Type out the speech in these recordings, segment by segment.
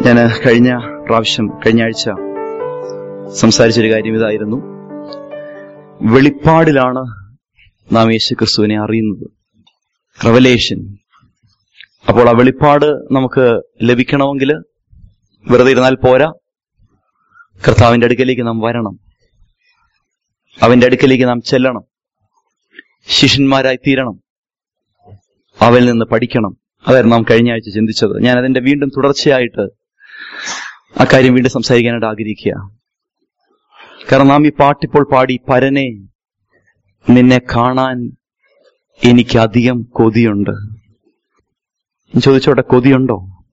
ഞാൻ കഴിഞ്ഞ പ്രാവശ്യം കഴിഞ്ഞ ആഴ്ച സംസാരിച്ചൊരു കാര്യം ഇതായിരുന്നു വെളിപ്പാടിലാണ് നാം യേശു ക്രിസ്തുവിനെ അറിയുന്നത് റവലേഷൻ അപ്പോൾ ആ വെളിപ്പാട് നമുക്ക് ലഭിക്കണമെങ്കിൽ വെറുതെ ഇരുന്നാൽ പോരാ കർത്താവിന്റെ അടുക്കലേക്ക് നാം വരണം അവന്റെ അടുക്കലേക്ക് നാം ചെല്ലണം ശിഷ്യന്മാരായി തീരണം അവനിൽ നിന്ന് പഠിക്കണം അതായിരുന്നു നാം കഴിഞ്ഞ ആഴ്ച ചിന്തിച്ചത് ഞാൻ അതിന്റെ വീണ്ടും തുടർച്ചയായിട്ട് ആ കാര്യം വീണ്ടും സംസാരിക്കാനായിട്ട് ആഗ്രഹിക്കുക കാരണം നാം ഈ പാട്ടിപ്പോൾ പാടി പരനെ നിന്നെ കാണാൻ എനിക്ക് അധികം കൊതിയുണ്ട് ഞാൻ ചോദിച്ചോട്ടെ കൊതിയുണ്ടോ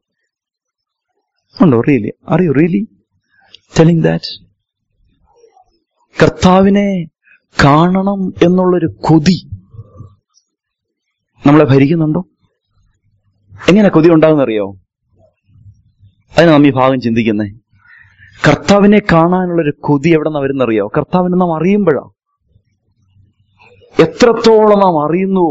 ഉണ്ടോ റിയലി അറിയോ റിയലി ടെലിംഗ് ദാറ്റ് കർത്താവിനെ കാണണം എന്നുള്ളൊരു കൊതി നമ്മളെ ഭരിക്കുന്നുണ്ടോ എങ്ങനെ കൊതി ഉണ്ടാകുന്നറിയോ അതിന് നാം ഈ ഭാഗം ചിന്തിക്കുന്നേ കർത്താവിനെ കാണാനുള്ളൊരു കൊതി എവിടെ നിന്ന് വരുന്നറിയോ കർത്താവിനെ നാം അറിയുമ്പോഴാ എത്രത്തോളം നാം അറിയുന്നുവോ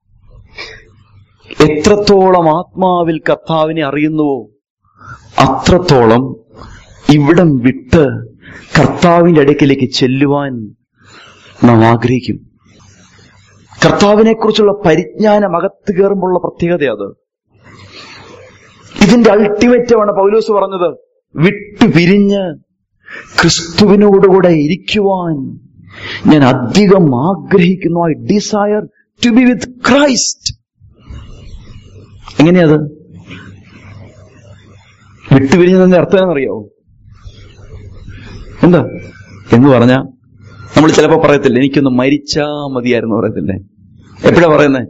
എത്രത്തോളം ആത്മാവിൽ കർത്താവിനെ അറിയുന്നുവോ അത്രത്തോളം ഇവിടം വിട്ട് കർത്താവിന്റെ അടുക്കിലേക്ക് ചെല്ലുവാൻ നാം ആഗ്രഹിക്കും കർത്താവിനെ കുറിച്ചുള്ള പരിജ്ഞാനം അകത്ത് കയറുമ്പോഴുള്ള പ്രത്യേകത അത് ഇതിന്റെ അൾട്ടിമേറ്റമാണ് പൗലോസ് പറഞ്ഞത് വിട്ടു പിരിഞ്ഞ് ക്രിസ്തുവിനോടുകൂടെ ഇരിക്കുവാൻ ഞാൻ അധികം ആഗ്രഹിക്കുന്നു I desire to be with Christ എങ്ങനെയത് വിട്ടുപിരിഞ്ഞതിന്റെ അർത്ഥം എന്നറിയാവോ എന്താ എന്ന് പറഞ്ഞ നമ്മൾ ചിലപ്പോ പറയത്തില്ല എനിക്കൊന്ന് മരിച്ചാ മതിയായിരുന്നു പറയത്തില്ലേ എപ്പോഴാ പറയുന്നേ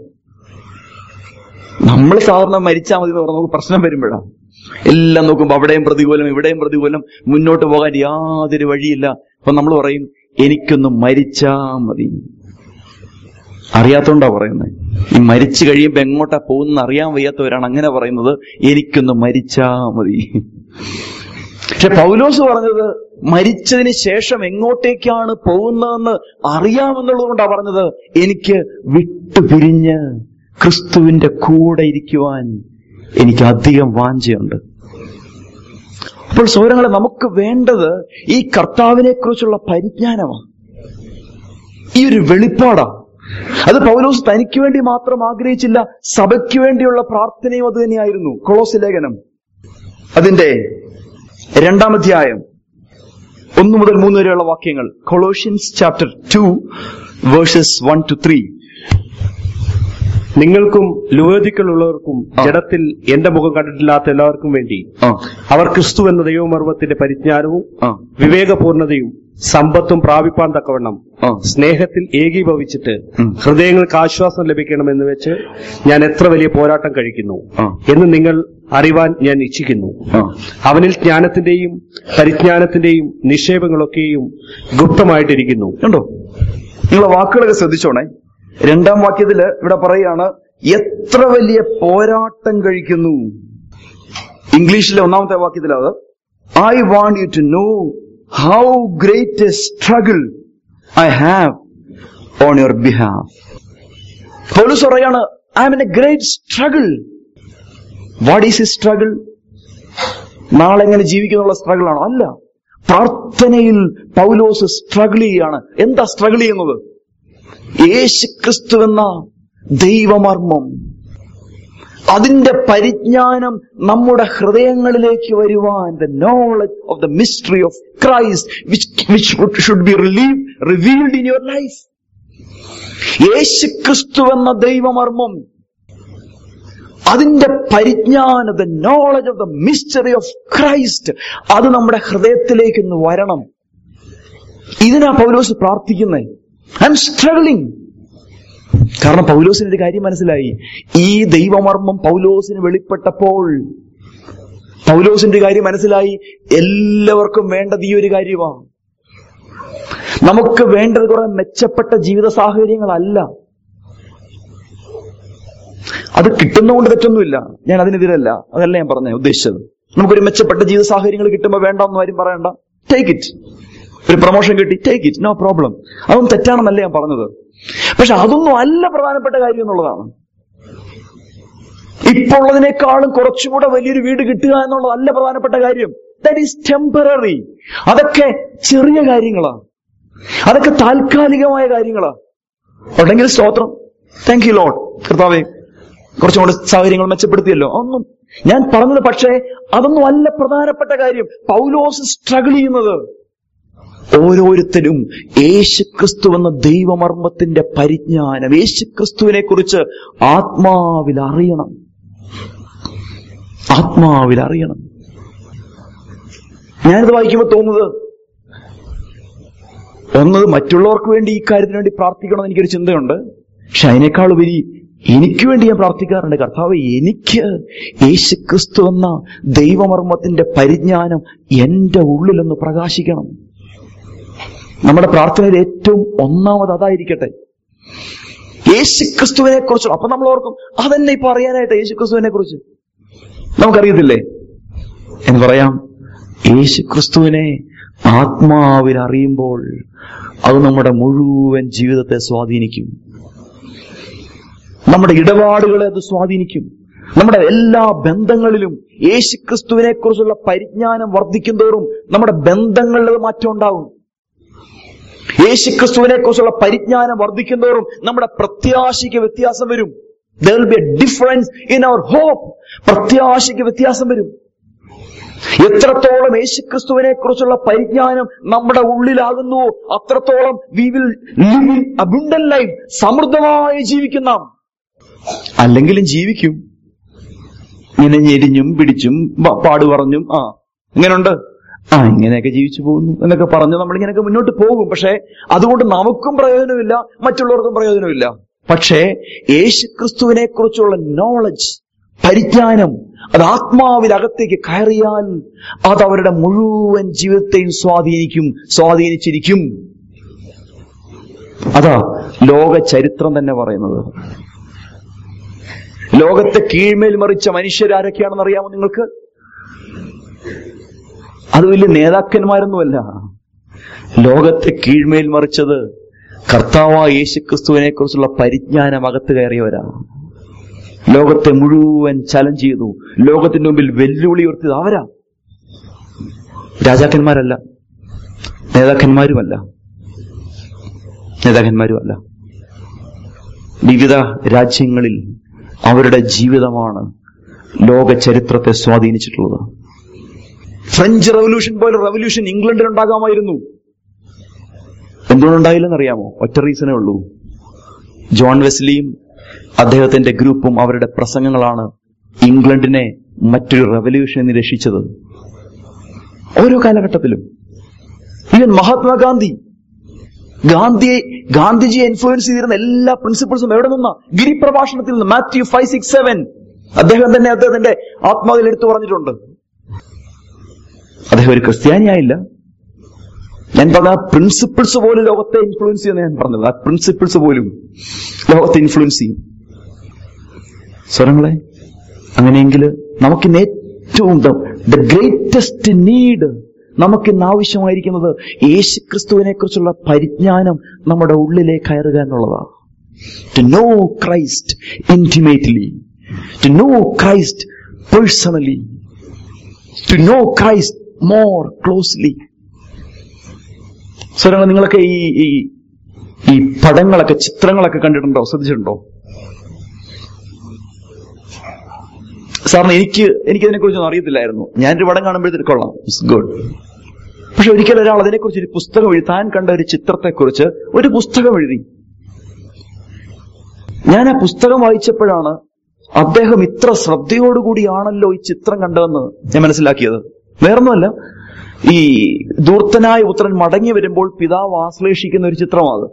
നമ്മൾ സാധാരണ മരിച്ചാൽ മതി എന്ന് പറഞ്ഞാൽ നമുക്ക് പ്രശ്നം വരുമ്പോഴാ എല്ലാം നോക്കുമ്പോ അവിടെയും പ്രതികൂലം ഇവിടെയും പ്രതികൂലം മുന്നോട്ട് പോകാൻ യാതൊരു വഴിയില്ല അപ്പൊ നമ്മൾ പറയും എനിക്കൊന്ന് മരിച്ചാ മതി അറിയാത്തോണ്ടാ പറയുന്നത് ഈ മരിച്ചു കഴിയുമ്പോ എങ്ങോട്ടാ പോകുന്ന അറിയാൻ വയ്യാത്തവരാണ് അങ്ങനെ പറയുന്നത് എനിക്കൊന്ന് മരിച്ചാ മതി പക്ഷെ പൗലോസ് പറഞ്ഞത് മരിച്ചതിന് ശേഷം എങ്ങോട്ടേക്കാണ് പോകുന്നതെന്ന് അറിയാമെന്നുള്ളത് കൊണ്ടാ പറഞ്ഞത് എനിക്ക് വിട്ടുപിരിഞ്ഞ് ക്രിസ്തുവിന്റെ കൂടെ ഇരിക്കുവാൻ എനിക്ക് അധികം വാഞ്ചയുണ്ട് അപ്പോൾ സൗരങ്ങളെ നമുക്ക് വേണ്ടത് ഈ കർത്താവിനെ കുറിച്ചുള്ള പരിജ്ഞാനമാണ് ഈ ഒരു വെളിപ്പാടാ അത് പൗലോസ് തനിക്ക് വേണ്ടി മാത്രം ആഗ്രഹിച്ചില്ല സഭയ്ക്ക് വേണ്ടിയുള്ള പ്രാർത്ഥനയും അത് തന്നെയായിരുന്നു കൊളോസ് ലേഖനം അതിന്റെ രണ്ടാം അധ്യായം ഒന്ന് മുതൽ മൂന്ന് വരെയുള്ള വാക്യങ്ങൾ Colossians chapter two verses one two three നിങ്ങൾക്കും ലുവേദിക്കലുള്ളവർക്കും ജഡത്തിൽ എന്റെ മുഖം കണ്ടിട്ടില്ലാത്ത എല്ലാവർക്കും വേണ്ടി ആ അവർ ക്രിസ്തു എന്ന ദൈവമർമ്മത്തിന്റെ പരിജ്ഞാനവും ആ വിവേകപൂർണതയും സമ്പത്തും പ്രാപിപ്പാൻ തക്കവണ്ണം ആ സ്നേഹത്തിൽ ഏകീഭവിച്ചിട്ട് ഉം. ഹൃദയങ്ങൾക്ക് ആശ്വാസം ലഭിക്കണമെന്ന് വെച്ച് ഞാൻ എത്ര വലിയ പോരാട്ടം കഴിക്കുന്നു ആ. എന്ന് നിങ്ങൾ അറിവാൻ ഞാൻ ഇച്ഛിക്കുന്നു ആ അവനിൽ ജ്ഞാനത്തിന്റെയും പരിജ്ഞാനത്തിന്റെയും നിക്ഷേപങ്ങളൊക്കെയും ഗുപ്തമായിട്ടിരിക്കുന്നു കണ്ടോ നിങ്ങളെ വാക്കുകളൊക്കെ ശ്രദ്ധിച്ചോണേ രണ്ടാം വാക്യത്തില് ഇവിടെ പറയാണ് എത്ര വലിയ പോരാട്ടം കഴിക്കുന്നു ഇംഗ്ലീഷിലെ ഒന്നാമത്തെ വാക്യത്തിൽ അത് I want you to know how great a struggle I have on your behalf പോലീസ് പറയാണ് I am in a great struggle what is a struggle നാളെ എങ്ങനെ ജീവിക്കുന്നുള്ള സ്ട്രഗിൾ ആണോ അല്ല പ്രാർത്ഥനയിൽ പൗലോസ് സ്ട്രഗിൾ ചെയ്യാണ് എന്താ സ്ട്രഗിൾ ചെയ്യുന്നത് യേശു ക്രിസ്തു എന്ന ദൈവമർമ്മം അതിന്റെ പരിജ്ഞാനം നമ്മുടെ ഹൃദയങ്ങളിലേക്ക് വരുവാൻ the knowledge of the mystery of Christ which should be relieve revealed in your life യേശു ക്രിസ്തു എന്ന ദൈവമർമ്മം അതിന്റെ പരിജ്ഞാനം the knowledge of the mystery of Christ അത് നമ്മുടെ ഹൃദയത്തിലേക്ക് ഒന്ന് വരണം ഇതിനാ പൗലോസ് പ്രാർത്ഥിക്കുന്നത് ഐ എം സ്ട്രഗ്ലിംഗ് കാരണം പൗലോസിന് ഒരു കാര്യം മനസ്സിലായി ഈ ദൈവമർമ്മം പൗലോസിന് വെളിപ്പെട്ടപ്പോൾ പൗലോസിന്റെ ഒരു കാര്യം മനസ്സിലായി എല്ലാവർക്കും വേണ്ടത് ഈ ഒരു കാര്യമാണ് നമുക്ക് വേണ്ടത് കുറെ മെച്ചപ്പെട്ട ജീവിത സാഹചര്യങ്ങളല്ല അത് കിട്ടുന്നതുകൊണ്ട് തെറ്റൊന്നുമില്ല ഞാൻ അതിനെതിരല്ല അതല്ല ഞാൻ പറഞ്ഞത് ഉദ്ദേശിച്ചത് നമുക്കൊരു മെച്ചപ്പെട്ട ജീവിത സാഹചര്യങ്ങൾ കിട്ടുമ്പോൾ വേണ്ടെന്ന് ആരും പറയണ്ട ടേക്ക് ഇറ്റ് ഒരു പ്രൊമോഷൻ കിട്ടി ടേക്ക് ഇറ്റ് നോ പ്രോബ്ലം അതൊന്നും തെറ്റാണെന്നല്ല ഞാൻ പറഞ്ഞത് പക്ഷെ അതൊന്നും അല്ല പ്രധാനപ്പെട്ട കാര്യം എന്നുള്ളതാണ് ഇപ്പോൾ ഉള്ളതിനേക്കാളും കുറച്ചുകൂടെ വലിയൊരു വീട് കിട്ടുക എന്നുള്ളതല്ല പ്രധാനപ്പെട്ട കാര്യം ദാറ്റ് ഈസ് ടെമ്പററി അതൊക്കെ ചെറിയ കാര്യങ്ങളാ അതൊക്കെ താൽക്കാലികമായ കാര്യങ്ങളാ ഉണ്ടെങ്കിൽ സ്തോത്രം താങ്ക് യു ലോഡ് കർത്താവേ കുറച്ചും കൂടെ സാഹചര്യങ്ങൾ മെച്ചപ്പെടുത്തിയല്ലോ ഒന്നും ഞാൻ പറഞ്ഞത് പക്ഷേ അതൊന്നും അല്ല പ്രധാനപ്പെട്ട കാര്യം പൗലോസ് സ്ട്രഗിൾ ചെയ്യുന്നത് ഓരോരുത്തരും യേശുക്രിസ്തു എന്ന ദൈവമർമ്മത്തിന്റെ പരിജ്ഞാനം യേശുക്രിസ്തുവിനെ കുറിച്ച് ആത്മാവിൽ അറിയണം ആത്മാവിൽ അറിയണം ഞാനിത് വായിക്കുമ്പോൾ തോന്നുന്നത് ഒന്നത് മറ്റുള്ളവർക്ക് വേണ്ടി ഈ കാര്യത്തിന് വേണ്ടി പ്രാർത്ഥിക്കണമെന്ന് എനിക്കൊരു ചിന്തയുണ്ട് പക്ഷെ അതിനേക്കാൾ ഉപരി എനിക്ക് വേണ്ടി ഞാൻ പ്രാർത്ഥിക്കാറുണ്ട് കർത്താവ് എനിക്ക് യേശുക്രിസ്തു എന്ന ദൈവമർമ്മത്തിന്റെ പരിജ്ഞാനം എന്റെ ഉള്ളിലൊന്ന് പ്രകാശിക്കണം നമ്മുടെ പ്രാർത്ഥനയിൽ ഏറ്റവും ഒന്നാമത് അതായിരിക്കട്ടെ യേശുക്രിസ്തുവിനെ കുറിച്ചുള്ള അപ്പൊ നമ്മൾ ഓർക്കും അതെന്നെ ഇപ്പൊ അറിയാനായിട്ട് യേശുക്രിസ്തുവിനെ കുറിച്ച് നമുക്കറിയത്തില്ലേ എന്ന് പറയാം യേശുക്രിസ്തുവിനെ ആത്മാവിൽ അറിയുമ്പോൾ അത് നമ്മുടെ മുഴുവൻ ജീവിതത്തെ സ്വാധീനിക്കും നമ്മുടെ ഇടപാടുകളെ അത് സ്വാധീനിക്കും നമ്മുടെ എല്ലാ ബന്ധങ്ങളിലും യേശുക്രിസ്തുവിനെ കുറിച്ചുള്ള പരിജ്ഞാനം വർദ്ധിക്കും തോറും നമ്മുടെ ബന്ധങ്ങളിൽ അത് മാറ്റം ഉണ്ടാകും യേശുക്രിസ്തുവിനെ കുറിച്ചുള്ള പരിജ്ഞാനം വർദ്ധിക്കും തോറും നമ്മുടെ പ്രത്യാശയ്ക്ക് വ്യത്യാസം വരും there will be a difference in our hope പ്രത്യാശയ്ക്ക് വ്യത്യാസം വരും എത്രത്തോളം യേശുക്രിസ്തുവിനെ കുറിച്ചുള്ള പരിജ്ഞാനം നമ്മുടെ ഉള്ളിലാകുന്നുവോ അത്രത്തോളം we will live in abundant life സമൃദ്ധമായി ജീവിക്കുന്ന അല്ലെങ്കിലും ജീവിക്കും ഇങ്ങനെ ഞെരിഞ്ഞും പിടിച്ചും പ- പാട് പറഞ്ഞും ആ ഇങ്ങനുണ്ട് ആ ഇങ്ങനെയൊക്കെ ജീവിച്ചു പോകുന്നു എന്നൊക്കെ പറഞ്ഞ് നമ്മൾ ഇങ്ങനെയൊക്കെ മുന്നോട്ട് പോകും പക്ഷേ അതുകൊണ്ട് നമുക്കും പ്രയോജനമില്ല മറ്റുള്ളവർക്കും പ്രയോജനമില്ല പക്ഷേ യേശുക്രിസ്തുവിനെ കുറിച്ചുള്ള നോളജ് പരിജ്ഞാനം അത് ആത്മാവിൽ അകത്തേക്ക് കയറിയാൽ അത് അവരുടെ മുഴുവൻ ജീവിതത്തെയും സ്വാധീനിക്കും സ്വാധീനിച്ചിരിക്കും അതാ ലോക ചരിത്രം തന്നെ പറയുന്നത് ലോകത്തെ കീഴ്മേൽ മറിച്ച മനുഷ്യരാരൊക്കെയാണെന്ന് അറിയാമോ നിങ്ങൾക്ക് അത് വലിയ നേതാക്കന്മാരൊന്നുമല്ല ലോകത്തെ കീഴ്മേൽ മറിച്ചത് കർത്താവായ യേശുക്രിസ്തുവിനെ കുറിച്ചുള്ള പരിജ്ഞാനം അകത്ത് കയറിയവരാ ലോകത്തെ മുഴുവൻ ചലഞ്ച് ചെയ്തു ലോകത്തിന്റെ മുമ്പിൽ വെല്ലുവിളി ഉയർത്തിയത് അവരാ രാജാക്കന്മാരല്ല നേതാക്കന്മാരുമല്ല നേതാക്കന്മാരുമല്ല വിവിധ രാജ്യങ്ങളിൽ അവരുടെ ജീവിതമാണ് ലോക ചരിത്രത്തെ സ്വാധീനിച്ചിട്ടുള്ളത് ഫ്രഞ്ച് റവല്യൂഷൻ പോലെ റവല്യൂഷൻ ഇംഗ്ലണ്ടിൽ ഉണ്ടാകാമായിരുന്നു എന്തുകൊണ്ടുണ്ടായില്ലെന്നറിയാമോ ഒറ്റ റീസണേ ഉള്ളൂ ജോൺ വെസ്ലിയും അദ്ദേഹത്തിന്റെ ഗ്രൂപ്പും അവരുടെ പ്രസംഗങ്ങളാണ് ഇംഗ്ലണ്ടിനെ മറ്റൊരു റവല്യൂഷനിൽ നിന്ന് രക്ഷിച്ചത് ഓരോ കാലഘട്ടത്തിലും ഈവൻ മഹാത്മാഗാന്ധി ഗാന്ധിയെ ഗാന്ധിജിയെ ഇൻഫ്ലുവൻസ് ചെയ്തിരുന്ന എല്ലാ പ്രിൻസിപ്പിൾസും എവിടെ നിന്നാ ഗിരിപ്രഭാഷണത്തിൽ നിന്ന് മാത്യു ഫൈവ് സിക്സ് സെവൻ അദ്ദേഹം തന്നെ അദ്ദേഹത്തിന്റെ ആത്മാവിൽ എടുത്തു പറഞ്ഞിട്ടുണ്ട് അദ്ദേഹം ഒരു ക്രിസ്ത്യാനിയായില്ല ഞാൻ പറഞ്ഞ ആ പ്രിൻസിപ്പിൾസ് പോലും ലോകത്തെ ഇൻഫ്ലുവൻസ് ചെയ്യുന്ന ഞാൻ പറഞ്ഞത് ആ പ്രിൻസിപ്പിൾസ് പോലും ലോകത്തെ ഇൻഫ്ലുവൻസ് ചെയ്യും സ്വരങ്ങളെ അങ്ങനെയെങ്കിൽ നമുക്കിന്ന് ഏറ്റവും ദ ഗ്രേറ്റസ്റ്റ് നീഡ് നമുക്കിന്ന് ആവശ്യമായിരിക്കുന്നത് യേശു ക്രിസ്തുവിനെ കുറിച്ചുള്ള പരിജ്ഞാനം നമ്മുടെ ഉള്ളിലേക്ക് കയറുക എന്നുള്ളതാണ് to know Christ intimately to know Christ personally to know Christ more closely സ്വരങ്ങൾ നിങ്ങളൊക്കെ ഈ ഈ ഈ പടങ്ങളൊക്കെ ചിത്രങ്ങളൊക്കെ കണ്ടിട്ടുണ്ടോ ശ്രദ്ധിച്ചിട്ടുണ്ടോ സാറിന് എനിക്ക് എനിക്ക് ഇതിനെക്കുറിച്ചൊന്നും അറിയത്തില്ലായിരുന്നു ഞാനൊരു പടം കാണുമ്പോഴത്തേക്ക് കൊള്ളാം ഇറ്റ്സ് ഗുഡ് പക്ഷെ ഒരിക്കൽ ഒരാൾ അതിനെക്കുറിച്ച് ഒരു പുസ്തകം എഴുതി താൻ കണ്ട ഒരു ചിത്രത്തെക്കുറിച്ച് ഒരു പുസ്തകം എഴുതി ഞാൻ ആ പുസ്തകം വായിച്ചപ്പോഴാണ് അദ്ദേഹം ഇത്ര ശ്രദ്ധയോടുകൂടിയാണല്ലോ ഈ ചിത്രം കണ്ടതെന്ന് ഞാൻ മനസ്സിലാക്കിയത് വേറൊന്നുമല്ല ഈ ദൂർത്തനായ പുത്രൻ മടങ്ങി വരുമ്പോൾ പിതാവ് ആശ്ലേഷിക്കുന്ന ഒരു ചിത്രമാണ്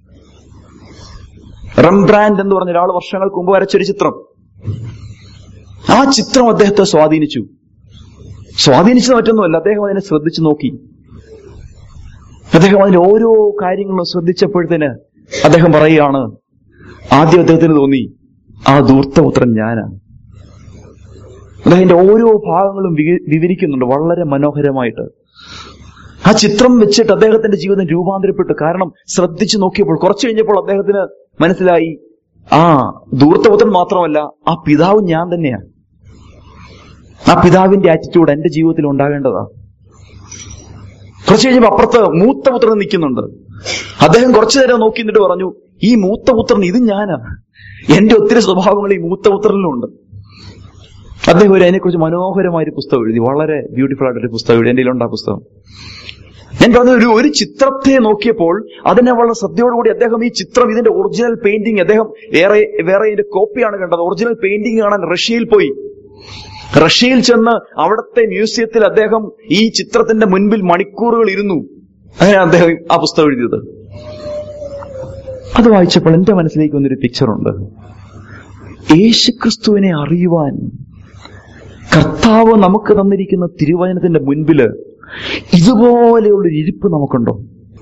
റംബ്രാൻഡ് എന്ന് പറഞ്ഞ ഒരാൾ വർഷങ്ങൾക്ക് മുമ്പ് വരച്ചൊരു ചിത്രം ആ ചിത്രം അദ്ദേഹത്തെ സ്വാധീനിച്ചു സ്വാധീനിച്ചത് മറ്റൊന്നുമല്ല അദ്ദേഹം അതിനെ ശ്രദ്ധിച്ചു നോക്കി അദ്ദേഹം അതിന്റെ ഓരോ കാര്യങ്ങളും ശ്രദ്ധിച്ചപ്പോഴത്തേന് അദ്ദേഹം പറയുകയാണ് ആദ്യം അദ്ദേഹത്തിന് തോന്നി ആ ധൂർത്തപുത്രൻ ഞാനാണ് അദ്ദേഹത്തിന്റെ ഓരോ ഭാഗങ്ങളും വിവ- വിവരിക്കുന്നുണ്ട് വളരെ മനോഹരമായിട്ട് ആ ചിത്രം വെച്ചിട്ട് അദ്ദേഹത്തിന്റെ ജീവിതം രൂപാന്തരപ്പെട്ടു കാരണം ശ്രദ്ധിച്ചു നോക്കിയപ്പോൾ കുറച്ചു കഴിഞ്ഞപ്പോൾ അദ്ദേഹത്തിന് മനസ്സിലായി ആ ധൂർത്തപുത്രൻ മാത്രമല്ല ആ പിതാവ് ഞാൻ തന്നെയാണ് ആ പിതാവിന്റെ ആറ്റിറ്റ്യൂഡ് എന്റെ ജീവിതത്തിൽ ഉണ്ടാകേണ്ടതാ കുറച്ച് കഴിഞ്ഞപ്പോ അപ്പുറത്ത് മൂത്തപുത്രൻ നിൽക്കുന്നുണ്ട് അദ്ദേഹം കുറച്ചു നേരം നോക്കി നിന്നിട്ട് പറഞ്ഞു ഈ മൂത്തപുത്രൻ ഇത് ഞാനാ എന്റെ ഒത്തിരി സ്വഭാവങ്ങൾ ഈ മൂത്തപുത്രനിലുണ്ട് അദ്ദേഹം ഒരു അതിനെക്കുറിച്ച് മനോഹരമായ ഒരു പുസ്തകം എഴുതി വളരെ ബ്യൂട്ടിഫുൾ ആയിട്ടൊരു പുസ്തകം എഴുതി എന്റെ ഉണ്ട് ആ പുസ്തകം ഞാൻ പറഞ്ഞ ഒരു ഒരു ചിത്രത്തെ നോക്കിയപ്പോൾ അതിനെ വളരെ ശ്രദ്ധയോടുകൂടി അദ്ദേഹം ഈ ചിത്രം ഇതിന്റെ ഒറിജിനൽ പെയിന്റിംഗ് അദ്ദേഹം വേറെ വേറെ ഇതിന്റെ കോപ്പിയാണ് കണ്ടത് ഒറിജിനൽ പെയിന്റിംഗ് കാണാൻ റഷ്യയിൽ പോയി റഷ്യയിൽ ചെന്ന് അവിടുത്തെ മ്യൂസിയത്തിൽ അദ്ദേഹം ഈ ചിത്രത്തിന്റെ മുൻപിൽ മണിക്കൂറുകൾ ഇരുന്നു അങ്ങനെ അദ്ദേഹം ആ പുസ്തകം എഴുതിയത് അത് വായിച്ചപ്പോൾ എന്റെ മനസ്സിലേക്ക് വന്നൊരു പിക്ചറുണ്ട് യേശുക്രിസ്തുവിനെ അറിയുവാൻ കർത്താവ് നമുക്ക് തന്നിരിക്കുന്ന തിരുവചനത്തിന്റെ മുൻപില് ഇതുപോലെയുള്ളൊരു ഇരിപ്പ് നമുക്കുണ്ടോ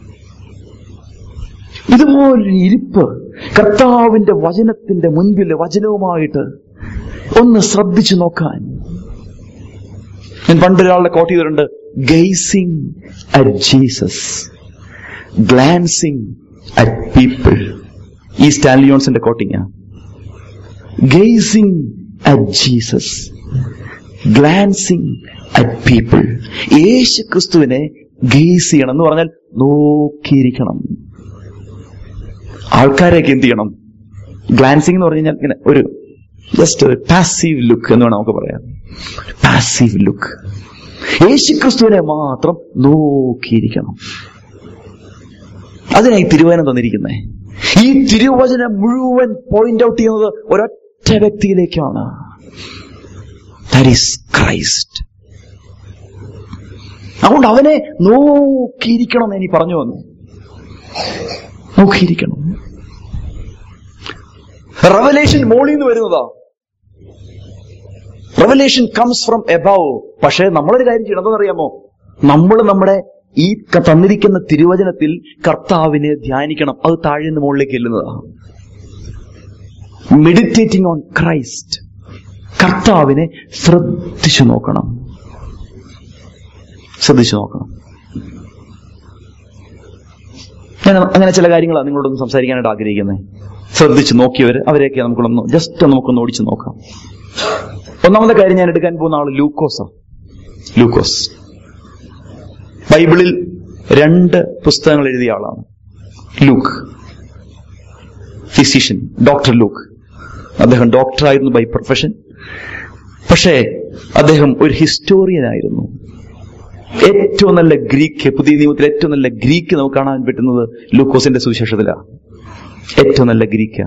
ഇതുപോലൊരു ഇരിപ്പ് കർത്താവിന്റെ വചനത്തിന്റെ മുൻപിൽ വചനവുമായിട്ട് ഒന്ന് ശ്രദ്ധിച്ചു നോക്കാൻ ഞാൻ പണ്ടൊരാളുടെ കോട്ട് ചെയ്തിട്ടുണ്ട് gazing at Jesus glancing at people ഈ സ്റ്റാൻലി ജോൺസിന്റെ കോട്ടിങ്ങാ gazing at Jesus glancing at people യേശു ക്രിസ്തുവിനെ ഗെയ്സ് ചെയ്യണം എന്ന് പറഞ്ഞാൽ നോക്കിയിരിക്കണം ആൾക്കാരെയൊക്കെ എന്ത് ചെയ്യണം ഗ്ലാൻസിങ് എന്ന് പറഞ്ഞു കഴിഞ്ഞാൽ ഇങ്ങനെ ഒരു ജസ്റ്റ് ഒരു പാസീവ് ലുക്ക് എന്ന് വേണം നമുക്ക് പറയാം പാസീവ് ലുക്ക് യേശു ക്രിസ്തുവിനെ മാത്രം നോക്കിയിരിക്കണം അതിനായി തിരുവചനം തന്നിരിക്കുന്നേ ഈ തിരുവചനം മുഴുവൻ പോയിന്റ് ഔട്ട് ചെയ്യുന്നത് ഒരൊറ്റ വ്യക്തിയിലേക്കാണ് ദാറ്റ് ഈസ് ക്രൈസ്റ്റ് അതുകൊണ്ട് അവനെ നോക്കിയിരിക്കണം എന്ന് എനിക്ക് പറഞ്ഞു വന്നു നോക്കിയിരിക്കണം റവലേഷൻ മോളിൽ നിന്ന് വരുന്നതാ റവലേഷൻ കംസ് ഫ്രം എബവ് പക്ഷേ നമ്മളൊരു കാര്യം ചെയ്യണം എന്താണെന്നറിയാമോ നമ്മൾ നമ്മുടെ ഈ ക- തന്നിരിക്കുന്ന തിരുവചനത്തിൽ കർത്താവിനെ ധ്യാനിക്കണം അത് താഴെ നിന്ന് മുകളിലേക്ക് ചെല്ലുന്നതാ മെഡിറ്റേറ്റിംഗ് ഓൺ ക്രൈസ്റ്റ് കർത്താവിനെ ശ്രദ്ധിച്ചു നോക്കണം ശ്രദ്ധിച്ചു നോക്കണം ഞാൻ അങ്ങനെ ചില കാര്യങ്ങളാണ് നിങ്ങളോടൊന്ന് സംസാരിക്കാനായിട്ട് ആഗ്രഹിക്കുന്നത് ശ്രദ്ധിച്ച് നോക്കിയവര് അവരെയൊക്കെ നമുക്കൊന്ന് ജസ്റ്റ് നമുക്കൊന്ന് ഓടിച്ചു നോക്കാം ഒന്നാമത്തെ കാര്യം ഞാൻ എടുക്കാൻ പോകുന്ന ആള് ലൂക്കോസാ ലൂക്കോസ് ബൈബിളിൽ രണ്ട് പുസ്തകങ്ങൾ എഴുതിയ ആളാണ് ലൂക്ക് ഫിസിഷ്യൻ ഡോക്ടർ ലൂക്ക് അദ്ദേഹം ഡോക്ടറായിരുന്നു ബൈ പ്രൊഫഷൻ പക്ഷേ അദ്ദേഹം ഒരു ഹിസ്റ്റോറിയൻ ആയിരുന്നു ഏറ്റവും നല്ല ഗ്രീക്ക് പുതിയ നിയമത്തിൽ ഏറ്റവും നല്ല ഗ്രീക്ക് നമുക്ക് കാണാൻ പറ്റുന്നത് ലൂക്കോസിന്റെ സുവിശേഷത്തിലാണ് ഏറ്റവും നല്ല ഗ്രീക്ക്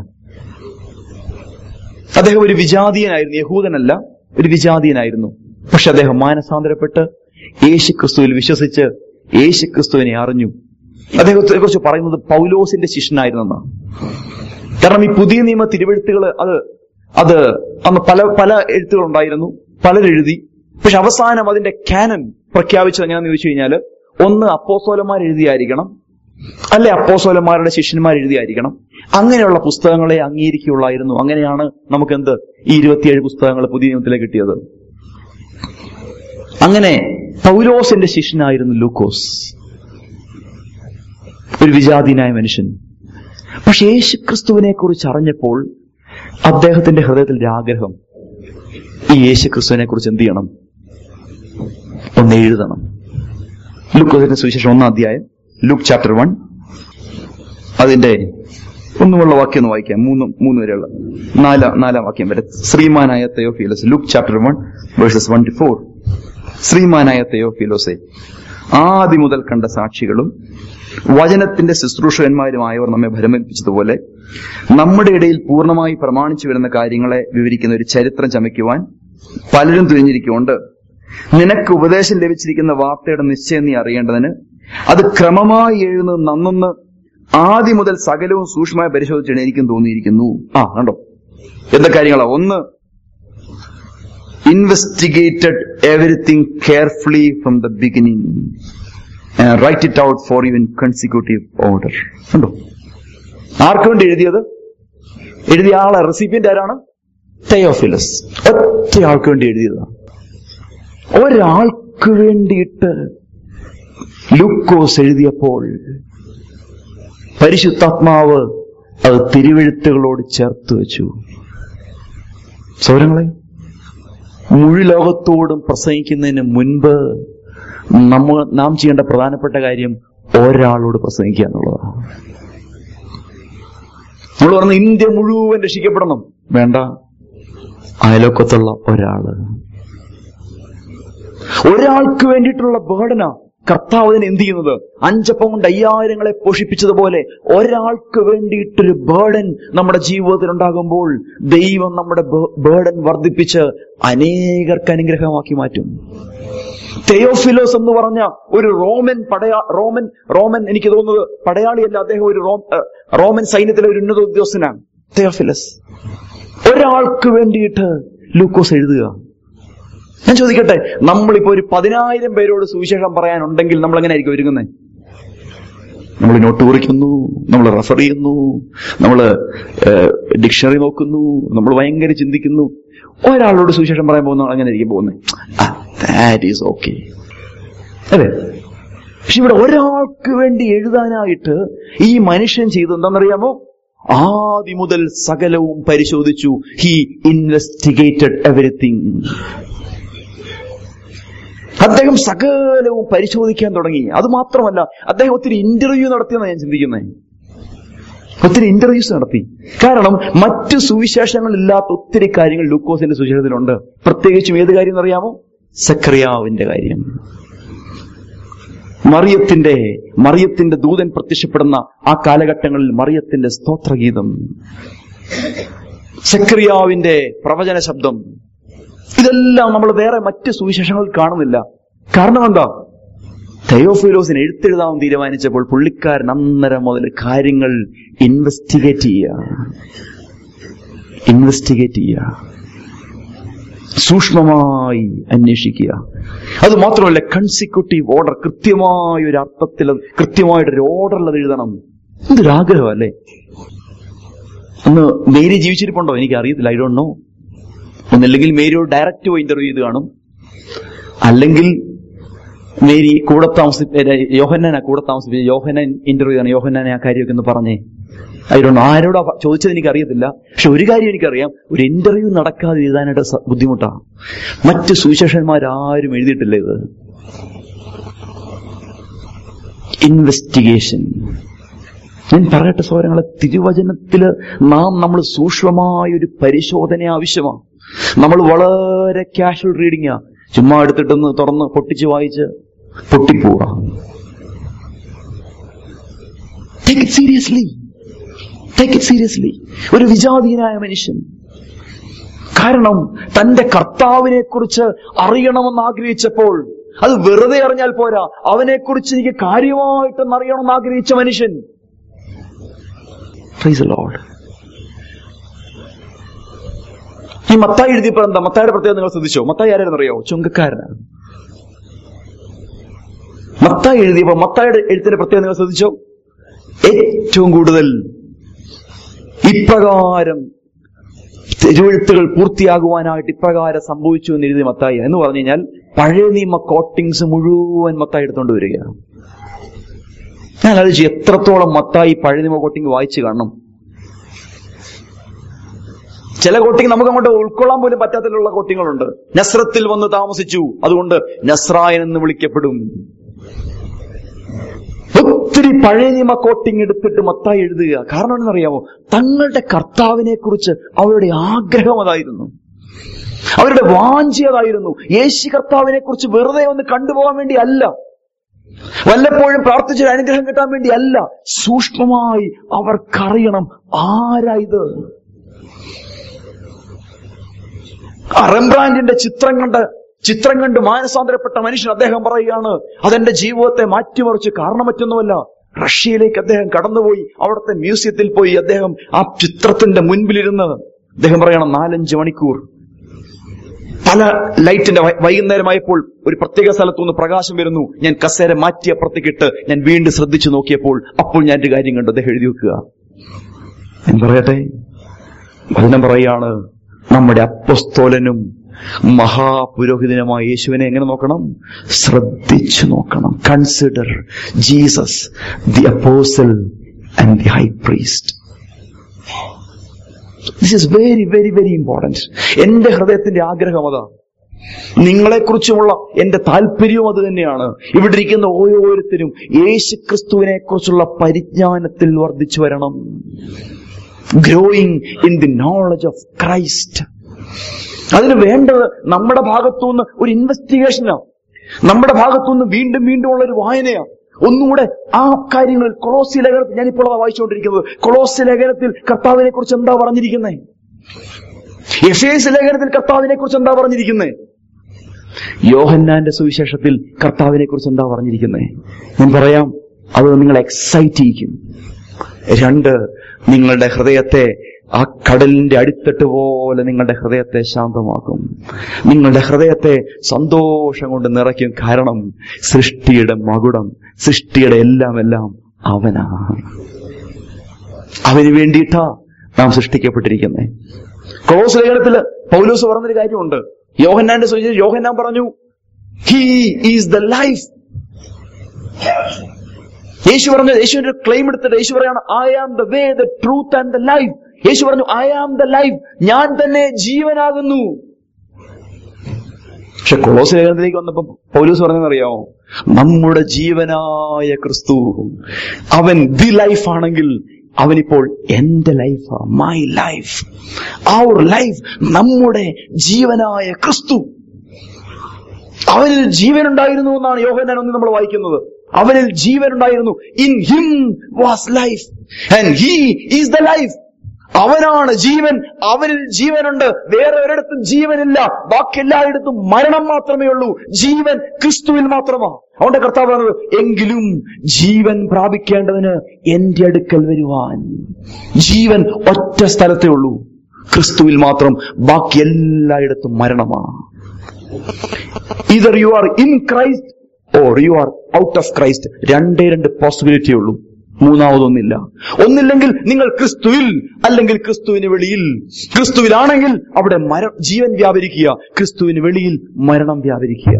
അദ്ദേഹം ഒരു വിജാതീയനായിരുന്നു യഹൂദനല്ല ഒരു വിജാതീയനായിരുന്നു പക്ഷെ അദ്ദേഹം മാനസാന്തരപ്പെട്ട് യേശു ക്രിസ്തുവിൽ വിശ്വസിച്ച് യേശു ക്രിസ്തുവിനെ അറിഞ്ഞു അദ്ദേഹത്തെ കുറിച്ച് പറയുന്നത് പൗലോസിന്റെ ശിഷ്യനായിരുന്നെന്നാണ് കാരണം ഈ പുതിയ നിയമ തിരുവെഴുത്തുകൾ അത് അത് അന്ന് പല പല എഴുത്തുകൾ ഉണ്ടായിരുന്നു പലരെഴുതി പക്ഷെ അവസാനം അതിന്റെ കാനൻ പ്രഖ്യാപിച്ചത് എങ്ങനെയാന്ന് ചോദിച്ചു കഴിഞ്ഞാൽ ഒന്ന് അപ്പോസോലന്മാർ എഴുതിയായിരിക്കണം അല്ലെ അപ്പോസോലന്മാരുടെ ശിഷ്യന്മാർ എഴുതിയായിരിക്കണം അങ്ങനെയുള്ള പുസ്തകങ്ങളെ അംഗീകരിക്കുകയുള്ളായിരുന്നു അങ്ങനെയാണ് നമുക്ക് എന്ത് ഈ ഇരുപത്തിയേഴ് പുസ്തകങ്ങൾ പുതിയ നിയമത്തിലേക്ക് കിട്ടിയത് അങ്ങനെ പൗലോസിന്റെ ശിഷ്യനായിരുന്നു ലൂക്കോസ് ഒരു വിജാതീനായ മനുഷ്യൻ പക്ഷെ യേശു ക്രിസ്തുവിനെ കുറിച്ച് അറിഞ്ഞപ്പോൾ അദ്ദേഹത്തിന്റെ ഹൃദയത്തിൽ ഒരു ആഗ്രഹം ഈ യേശു ക്രിസ്തുവിനെ കുറിച്ച് എന്ത് ചെയ്യണം ഒന്ന് എഴുതണം ലൂക്കോസിന്റെ സുവിശേഷം ഒന്നാം അധ്യായം ലൂക്ക് ചാപ്റ്റർ വൺ അതിന്റെ ഒന്നുമുള്ള വാക്യം ഒന്ന് വായിക്കാം മൂന്ന് മൂന്ന് വരെയുള്ള നാലാ നാലാം വാക്യം വരെ ശ്രീമാനായ Theophilus Luke chapter one verses one two four ശ്രീമാനായ തെയോഫീലോസെ ആദ്യം മുതൽ കണ്ട സാക്ഷികളും വചനത്തിന്റെ ശുശ്രൂഷകന്മാരുമായവർ നമ്മെ ഭരമേൽപ്പിച്ചതുപോലെ നമ്മുടെ ഇടയിൽ പൂർണ്ണമായി പ്രമാണിച്ചു വരുന്ന കാര്യങ്ങളെ വിവരിക്കുന്ന ഒരു ചരിത്രം ചമയ്ക്കുവാൻ പലരും തുനിഞ്ഞിരിക്കുകൊണ്ട് നിനക്ക് ഉപദേശം ലഭിച്ചിരിക്കുന്ന വാർത്തയുടെ നിശ്ചയം നീ അറിയേണ്ടതിന് അത് ക്രമമായി എഴുതുന്നത് നന്നൊന്ന് ആദ്യം മുതൽ സകലവും സൂക്ഷ്മമായി പരിശോധിച്ചിട്ട് എനിക്കും തോന്നിയിരിക്കുന്നു ആ കണ്ടോ എന്താ കാര്യങ്ങളാ ഒന്ന് investigated everything carefully from the beginning write it out for you in consecutive order കണ്ടോ ആർക്ക് വേണ്ടി എഴുതിയത് എഴുതിയ ആളെ റെസിപ്പിയന്റ് ആരാണ് തെയോഫിലസ് ഒറ്റ ആൾക്ക് വേണ്ടി എഴുതിയതാണ് ഒരാൾക്ക് വേണ്ടിയിട്ട് ലൂക്കോസ് എഴുതിയപ്പോൾ പരിശുദ്ധാത്മാവ് അത് തിരുവെഴുത്തുകളോട് ചേർത്ത് വെച്ചു സൗരങ്ങളെ മുഴു ലോകത്തോടും പ്രസംഗിക്കുന്നതിന് മുൻപ് നമ്മ നാം ചെയ്യേണ്ട പ്രധാനപ്പെട്ട കാര്യം ഒരാളോട് പ്രസംഗിക്കുക എന്നുള്ളതാണ് നമ്മൾ പറഞ്ഞു ഇന്ത്യ മുഴുവൻ രക്ഷിക്കപ്പെടണം വേണ്ട അയലോക്കത്തുള്ള ഒരാള് ഒരാൾക്ക് വേണ്ടിയിട്ടുള്ള ബേർഡന കർത്താവ് അതിന് എന്ത് ചെയ്യുന്നത് അഞ്ചപ്പം കൊണ്ട് അയ്യായിരങ്ങളെ പോഷിപ്പിച്ചതുപോലെ ഒരാൾക്ക് വേണ്ടിയിട്ടൊരു ബേർഡൻ നമ്മുടെ ജീവിതത്തിൽ ഉണ്ടാകുമ്പോൾ ദൈവം നമ്മുടെ ബേർഡൻ വർദ്ധിപ്പിച്ച് അനേകർക്ക് അനുഗ്രഹമാക്കി മാറ്റും തെയോഫിലോസ് എന്ന് പറഞ്ഞ ഒരു റോമൻ പടയാ റോമൻ റോമൻ എനിക്ക് തോന്നുന്നത് പടയാളിയല്ല അദ്ദേഹം ഒരു റോം ഏഹ്, റോമൻ സൈന്യത്തിലെ ഒരു ഉന്നത ഉദ്യോഗസ്ഥനാണ് തെയോഫിലസ് ഒരാൾക്ക് വേണ്ടിയിട്ട് ലൂക്കോസ് എഴുതുക ഞാൻ ചോദിക്കട്ടെ നമ്മളിപ്പോ ഒരു പതിനായിരം പേരോട് സുവിശേഷം പറയാനുണ്ടെങ്കിൽ നമ്മൾ എങ്ങനെ ആയിരിക്കും ഒരുങ്ങുന്നത് നമ്മൾ നോട്ട് കുറിക്കുന്നു നമ്മൾ റെഫർ ചെയ്യുന്നു നമ്മൾ ഡിക്ഷണറി നോക്കുന്നു നമ്മൾ ഭയങ്കര ചിന്തിക്കുന്നു ഒരാളോട് സുവിശേഷം പറയാൻ പോകുന്ന അങ്ങനെ ആയിരിക്കും പോകുന്നത് ദാറ്റ് ഈസ് ഓക്കെ അതെ പക്ഷെ ഇവിടെ ഒരാൾക്ക് വേണ്ടി എഴുതാനായിട്ട് ഈ മനുഷ്യൻ ചെയ്തത് എന്താണെന്നറിയാമോ ആദ്യം മുതൽ സകലവും പരിശോധിച്ചു ഹി ഇൻവെസ്റ്റിഗേറ്റഡ് എവറിത്തിങ് അദ്ദേഹം സകലവും പരിശോധിക്കാൻ തുടങ്ങി അത് മാത്രമല്ല അദ്ദേഹം ഒത്തിരി ഇന്റർവ്യൂ നടത്തിയെന്നാണ് ഞാൻ ചിന്തിക്കുന്നത് ഒത്തിരി ഇന്റർവ്യൂസ് നടത്തി കാരണം മറ്റു സുവിശേഷങ്ങളില്ലാത്ത ഒത്തിരി കാര്യങ്ങൾ ലൂക്കോസിന്റെ സുവിശേഷത്തിലുണ്ട് പ്രത്യേകിച്ചും ഏത് കാര്യം എന്നറിയാമോ സക്രിയാവിന്റെ കാര്യം മറിയത്തിന്റെ മറിയത്തിന്റെ ദൂതൻ പ്രത്യക്ഷപ്പെടുന്ന ആ കാലഘട്ടങ്ങളിൽ മറിയത്തിന്റെ സ്തോത്രഗീതം സക്രിയാവിന്റെ പ്രവചന ശബ്ദം ഇതെല്ലാം നമ്മൾ വേറെ മറ്റ് സുവിശേഷങ്ങളിൽ കാണുന്നില്ല കാരണം എന്താ തയോഫിലോസിന് എഴുത്തെഴുതാൻ തീരുമാനിച്ചപ്പോൾ പുള്ളിക്കാരൻ അന്നേരം മുതൽ കാര്യങ്ങൾ ഇൻവെസ്റ്റിഗേറ്റ് ചെയ്യുക ഇൻവെസ്റ്റിഗേറ്റ് ചെയ്യുക സൂക്ഷ്മമായി അന്വേഷിക്കുക അത് മാത്രമല്ല കൺസിക്യൂട്ടീവ് ഓർഡർ കൃത്യമായ ഒരു അർത്ഥത്തിൽ അത് കൃത്യമായിട്ടൊരു ഓർഡറിൽ അത് എഴുതണം എന്തൊരാഗ്രഹം അല്ലേ ഒന്ന് മേരി ജീവിച്ചിരിപ്പുണ്ടോ എനിക്ക് അറിയത്തില്ല ഐ ഡോണ്ട് നോ ഒന്നില്ലെങ്കിൽ മേരിയോട് ഡയറക്റ്റ് പോയി ഇന്റർവ്യൂ ചെയ്ത് കാണും അല്ലെങ്കിൽ മേരി കൂടെ താമസി യോഹന്നാനാ കൂടെ താമസിപ്പിച്ച യോഹനൻ ഇന്റർവ്യൂ ആണ് യോഹന്നാനെ ആ കാര്യമൊക്കെ ഒന്ന് പറഞ്ഞേ അതിലൊന്നും ആരോടാ പ- ചോദിച്ചത് എനിക്ക് അറിയത്തില്ല പക്ഷെ ഒരു കാര്യം എനിക്കറിയാം ഒരു ഇന്റർവ്യൂ നടക്കാതെ എഴുതാനായിട്ട് സ- ബുദ്ധിമുട്ടാണ് മറ്റ് സുവിശേഷന്മാരാരും എഴുതിയിട്ടില്ല ഇത് ഇൻവെസ്റ്റിഗേഷൻ ഞാൻ പറയട്ടെ സൗരങ്ങളെ തിരുവചനത്തില് നാം നമ്മൾ സൂക്ഷ്മമായ ഒരു പരിശോധന ആവശ്യമാണ് നമ്മൾ വളരെ കാഷ്വൽ റീഡിങ്ങാ ചുമ്മാ എടുത്തിട്ടൊന്ന് തുറന്ന് പൊട്ടിച്ച് വായിച്ച് പൊട്ടിപ്പോവാ take it seriously take it seriously ഒരു വിജാതീയനായ മനുഷ്യൻ കാരണം തന്റെ കർത്താവിനെ കുറിച്ച് അറിയണമെന്ന് ആഗ്രഹിച്ചപ്പോൾ അത് വെറുതെ അറിഞ്ഞാൽ പോരാ അവനെക്കുറിച്ച് എനിക്ക് കാര്യമായിട്ടൊന്ന് അറിയണമെന്ന് ആഗ്രഹിച്ച മനുഷ്യൻ Praise the Lord. ഈ മത്തായി എഴുതിയപ്പോ എന്താ മത്തായുടെ പ്രത്യേകത നിങ്ങൾ ശ്രദ്ധിച്ചോ മത്തായി ആരായിരുന്നു അറിയോ ചുങ്കക്കാരനാണ് മത്തായി എഴുതിയപ്പോ മത്തായുടെ എഴുത്തിന്റെ പ്രത്യേകത നിങ്ങൾ ശ്രദ്ധിച്ചോ ഏറ്റവും കൂടുതൽ ഇപ്രകാരം തിരുവഴുത്തുകൾ പൂർത്തിയാകുവാനായിട്ട് ഇപ്രകാരം സംഭവിച്ചു എന്ന് എഴുതിയ മത്തായി എന്ന് പറഞ്ഞു കഴിഞ്ഞാൽ പഴയ നിയമ കോട്ടിങ്സ് മുഴുവൻ മത്തായി എടുത്തോണ്ട് വരികയാണ് ഞാൻ ആലോചിച്ചു എത്രത്തോളം മത്തായി പഴയ നിയമ കോട്ടിങ് വായിച്ചു കാണണം ചില കോട്ടിങ് നമുക്ക് അങ്ങോട്ട് ഉൾക്കൊള്ളാൻ പോലും പറ്റാത്തതിലുള്ള കോട്ടിങ്ങളുണ്ട് നസ്രത്തിൽ വന്ന് താമസിച്ചു അതുകൊണ്ട് നസ്രായൻ എന്ന് വിളിക്കപ്പെടും ഒത്തിരി പഴയ നിയമ കോട്ടിങ് എടുത്തിട്ട് മത്തായി എഴുതുക കാരണം എന്നറിയാമോ തങ്ങളുടെ കർത്താവിനെ കുറിച്ച് അവരുടെ ആഗ്രഹം അതായിരുന്നു അവരുടെ വാഞ്ചിയതായിരുന്നു യേശു കർത്താവിനെ കുറിച്ച് വെറുതെ ഒന്ന് കണ്ടുപോകാൻ വേണ്ടി അല്ല വല്ലപ്പോഴും പ്രാർത്ഥിച്ചൊരു അനുഗ്രഹം കിട്ടാൻ വേണ്ടി അല്ല സൂക്ഷ്മമായി അവർക്കറിയണം ആരാ ഇത് ആ റെംബ്രാൻഡിന്റെ ചിത്രം കണ്ട് ചിത്രം കണ്ട് മാനസാന്തരപ്പെട്ട മനുഷ്യൻ അദ്ദേഹം പറയുകയാണ് അതെന്റെ ജീവിതത്തെ മാറ്റിമറിച്ച് കാരണം മറ്റൊന്നുമല്ല റഷ്യയിലേക്ക് അദ്ദേഹം കടന്നുപോയി അവിടുത്തെ മ്യൂസിയത്തിൽ പോയി അദ്ദേഹം ആ ചിത്രത്തിന്റെ മുൻപിലിരുന്ന് അദ്ദേഹം പറയണം നാലഞ്ച് മണിക്കൂർ പല ലൈറ്റിന്റെ വൈ- വൈകുന്നേരമായപ്പോൾ ഒരു പ്രത്യേക സ്ഥലത്തുനിന്ന് പ്രകാശം വരുന്നു ഞാൻ കസേര മാറ്റി അപ്പുറത്തേക്കിട്ട് ഞാൻ വീണ്ടും ശ്രദ്ധിച്ചു നോക്കിയപ്പോൾ അപ്പോൾ ഞാൻ ഒരു കാര്യം കണ്ടു അദ്ദേഹം എഴുതി വെക്കുക ഞാൻ പറയട്ടെ വചനം പറയാണ് നമ്മുടെ അപ്പസ്തോലനും മഹാപുരോഹിതനുമായ യേശുവിനെ എങ്ങനെ നോക്കണം ശ്രദ്ധിച്ചു നോക്കണം consider Jesus the apostle and the high priest this is very very very important എന്റെ ഹൃദയത്തിന്റെ ആഗ്രഹം അതാ നിങ്ങളെക്കുറിച്ചുമുള്ള എന്റെ താല്പര്യവും അത് തന്നെയാണ് ഇവിടെ ഇരിക്കുന്ന ഓരോരുത്തരും യേശു ക്രിസ്തുവിനെ കുറിച്ചുള്ള പരിജ്ഞാനത്തിൽ വർദ്ധിച്ചു വരണം growing in the knowledge of Christ അതിന് വേണ്ടത് നമ്മുടെ ഭാഗത്തുനിന്ന് ഒരു ഇൻവെസ്റ്റിഗേഷനാണ് നമ്മുടെ ഭാഗത്തുനിന്ന് വീണ്ടും വീണ്ടും ഉള്ള ഒരു വായനയാണ് ഒന്നുകൂടെ ആ കാര്യങ്ങളിൽ കൊളോസി ലേഖനത്തിൽ ഞാനിപ്പോൾ അതാ വായിച്ചുകൊണ്ടിരിക്കുന്നത് കൊളോസി ലേഖനത്തിൽ കർത്താവിനെ കുറിച്ച് എന്താ പറഞ്ഞിരിക്കുന്നത് എഫ് എസ് ലേഖനത്തിൽ കർത്താവിനെ കുറിച്ച് എന്താ പറഞ്ഞിരിക്കുന്നത് യോഹന്നാന്റെ സുവിശേഷത്തിൽ കർത്താവിനെ കുറിച്ച് എന്താ പറഞ്ഞിരിക്കുന്നത് ഞാൻ പറയാം അത് നിങ്ങൾ എക്സൈറ്റ് ചെയ്യിക്കും രണ്ട് നിങ്ങളുടെ ഹൃദയത്തെ ആ കടലിന്റെ അടിത്തട്ട് പോലെ നിങ്ങളുടെ ഹൃദയത്തെ ശാന്തമാക്കും നിങ്ങളുടെ ഹൃദയത്തെ സന്തോഷം കൊണ്ട് നിറയ്ക്കും കാരണം സൃഷ്ടിയുടെ മകുടം സൃഷ്ടിയുടെ എല്ലാം എല്ലാം അവനാ അവന് വേണ്ടിയിട്ടാ നാം സൃഷ്ടിക്കപ്പെട്ടിരിക്കുന്നത് കൊളോസ് ലേഖനത്തില് പൗലോസ് പറഞ്ഞൊരു കാര്യമുണ്ട് യോഹന്നാന്റെ സുവിശേഷം യോഹന്നാൻ പറഞ്ഞു ഹീ ഈസ് ദ ലൈഫ് യേശു പറഞ്ഞു യേശുവിന്റെ ഒരു ക്ലെയിം എടുത്തിട്ട് യേശു പറയാണ് I am the way the truth and the life യേശു പറഞ്ഞു ഐ ആം ദ ലൈഫ് ഞാൻ തന്നെ ജീവനാകുന്നു പക്ഷെ കൊളോസ് ലേഖനത്തിലേക്ക് വന്നപ്പോ പൗലൂസ് പറഞ്ഞെന്നറിയാമോ നമ്മുടെ ജീവനായ ക്രിസ്തു അവൻ ദി ലൈഫ് ആണെങ്കിൽ അവനിപ്പോൾ എന്റെ life my life our life നമ്മുടെ ജീവനായ ക്രിസ്തു അവനിൽ ജീവൻ ഉണ്ടായിരുന്നു എന്നാണ് യോഹന്നാൻ ഒന്ന് നമ്മൾ വായിക്കുന്നത് അവനിൽ ജീവൻ ഉണ്ടായിരുന്നു in him was life and he is the life അവനാണ് ജീവൻ അവനിൽ ജീവനുണ്ട് വേറെ ഒരിടത്തും ജീവനില്ല ബാക്കി എല്ലായിടത്തും മരണം മാത്രമേ ഉള്ളൂ ജീവൻ ക്രിസ്തുവിൽ മാത്രമാണ് അവന്റെ കർത്താവ് പറഞ്ഞത് എങ്കിലും ജീവൻ പ്രാപിക്കേണ്ടതിന് എന്റെ അടുക്കൽ വരുവാൻ ജീവൻ ഒറ്റ സ്ഥലത്തേ ഉള്ളൂ ക്രിസ്തുവിൽ മാത്രം ബാക്കി എല്ലായിടത്തും മരണമാണ് either you are in Christ or you are out of Christ രണ്ടേ രണ്ട് പോസിബിലിറ്റി ഉള്ളൂ മൂന്നാമതൊന്നില്ല ഒന്നില്ലെങ്കിൽ നിങ്ങൾ ക്രിസ്തുവിൽ അല്ലെങ്കിൽ ക്രിസ്തുവിന് വെളിയിൽ ക്രിസ്തുവിലാണെങ്കിൽ അവിടെ മര ജീവൻ വ്യാപരിക്കുക ക്രിസ്തുവിന് വെളിയിൽ മരണം വ്യാപരിക്കുക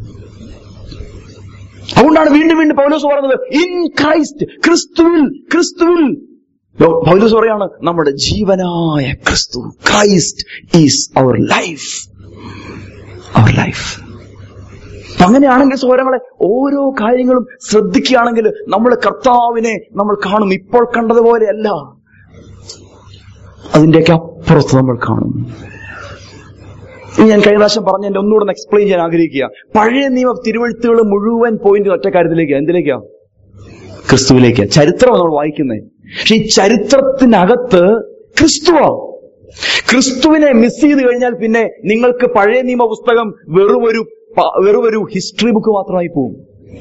അതുകൊണ്ടാണ് വീണ്ടും വീണ്ടും പൗലോസ് പറഞ്ഞത് ഇൻ ക്രൈസ്റ്റ് ക്രിസ്തുവിൽ ക്രിസ്തുവിൽ പൗലോസ് പറയാണ് നമ്മുടെ ജീവനായ ക്രിസ്തു Christ is our life our life അപ്പൊ അങ്ങനെയാണെങ്കിൽ സോരങ്ങളെ ഓരോ കാര്യങ്ങളും ശ്രദ്ധിക്കുകയാണെങ്കിൽ നമ്മൾ കർത്താവിനെ നമ്മൾ കാണും ഇപ്പോൾ കണ്ടതുപോലെയല്ല അതിന്റെയൊക്കെ അപ്പുറത്ത് നമ്മൾ കാണും ഇനി ഞാൻ കഴിഞ്ഞ പ്രാവശ്യം പറഞ്ഞ എന്റെ ഒന്നുകൂടെ ഒന്ന് എക്സ്പ്ലെയിൻ ചെയ്യാൻ ആഗ്രഹിക്കുക പഴയ നിയമ തിരുവഴുത്തുകൾ മുഴുവൻ പോയിന്റ് ഒറ്റ കാര്യത്തിലേക്കാ എന്തിലേക്കാ ക്രിസ്തുവിലേക്കാ ചരിത്രം നമ്മൾ വായിക്കുന്നത് പക്ഷെ ഈ ചരിത്രത്തിനകത്ത് ക്രിസ്തുവാ ക്രിസ്തുവിനെ മിസ് ചെയ്ത് കഴിഞ്ഞാൽ പിന്നെ നിങ്ങൾക്ക് പഴയ നിയമ പുസ്തകം വെറും ഒരു പ- വെറും ഒരു ഹിസ്റ്ററി ബുക്ക് മാത്രമായി പോകും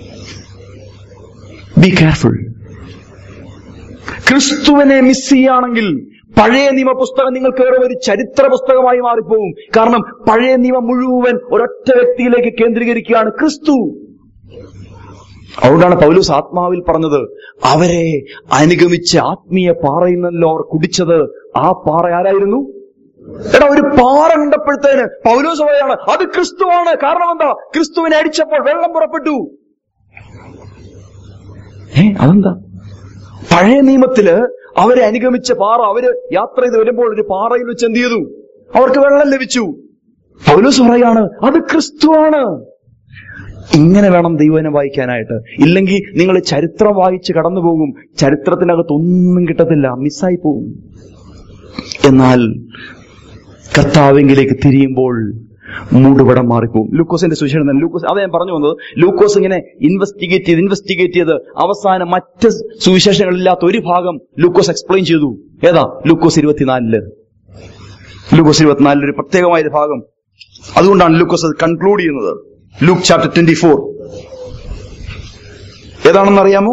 ബി കെയർഫുൾ ക്രിസ്തുവിനെ മിസ് ചെയ്യുകയാണെങ്കിൽ പഴയ നിയമ പുസ്തകം നിങ്ങൾക്ക് വേറെ ഒരു ചരിത്ര പുസ്തകമായി മാറിപ്പോകും കാരണം പഴയ നിയമം മുഴുവൻ ഒരൊറ്റ വ്യക്തിയിലേക്ക് കേന്ദ്രീകരിക്കുകയാണ് ക്രിസ്തു അതുകൊണ്ടാണ് പൗലൂസ് ആത്മാവിൽ പറഞ്ഞത് അവരെ അനുഗമിച്ച് ആത്മീയ പാറയിൽ നിന്നല്ലോ അവർ കുടിച്ചത് ആ പാറ ആരായിരുന്നു എടാ ഒരു പാറ കണ്ടപ്പോഴത്തേന് പൗലോസ് പറയാണ് അത് ക്രിസ്തുവാണ് കാരണം എന്താ ക്രിസ്തുവിനെ അടിച്ചപ്പോൾ വെള്ളം പുറപ്പെട്ടു ഏ അതെന്താ പഴയ നിയമത്തില് അവരെ അനുഗമിച്ച പാറ അവര് യാത്ര ചെയ്ത് വരുമ്പോൾ ഒരു പാറയിൽ വെച്ച് എന്ത് ചെയ്തു അവർക്ക് വെള്ളം ലഭിച്ചു പൗലോസ് പറയാണ് അത് ക്രിസ്തുവാണ് ഇങ്ങനെ വേണം ദൈവനെ വായിക്കാനായിട്ട് ഇല്ലെങ്കിൽ നിങ്ങൾ ചരിത്രം വായിച്ച് കടന്നു പോകും ചരിത്രത്തിനകത്ത് ഒന്നും കിട്ടത്തില്ല മിസ്സായി പോകും എന്നാൽ കർത്താവിങ്കിലേക്ക് തിരിയുമ്പോൾ മൂടുപടം മാറിപ്പോകും ലൂക്കോസിന്റെ സുവിശേഷം തന്നെ ലൂക്കോസ് അത് ഞാൻ പറഞ്ഞു വന്നത് ലൂക്കോസ് ഇങ്ങനെ ഇൻവെസ്റ്റിഗേറ്റ് ചെയ്ത് ഇൻവെസ്റ്റിഗേറ്റ് ചെയ്ത് അവസാനം മറ്റ് സുവിശേഷങ്ങളില്ലാത്ത ഒരു ഭാഗം ലൂക്കോസ് എക്സ്പ്ലെയിൻ ചെയ്തു ഏതാ ലൂക്കോസ് ഇരുപത്തിനാലില് ലൂക്കോസ് ഇരുപത്തിനാലിൽ ഒരു പ്രത്യേകമായ ഒരു ഭാഗം അതുകൊണ്ടാണ് ലൂക്കോസ് അത് കൺക്ലൂഡ് ചെയ്യുന്നത് ലൂക്ക് ചാപ്റ്റർ ട്വന്റി ഫോർ ഏതാണെന്ന് അറിയാമോ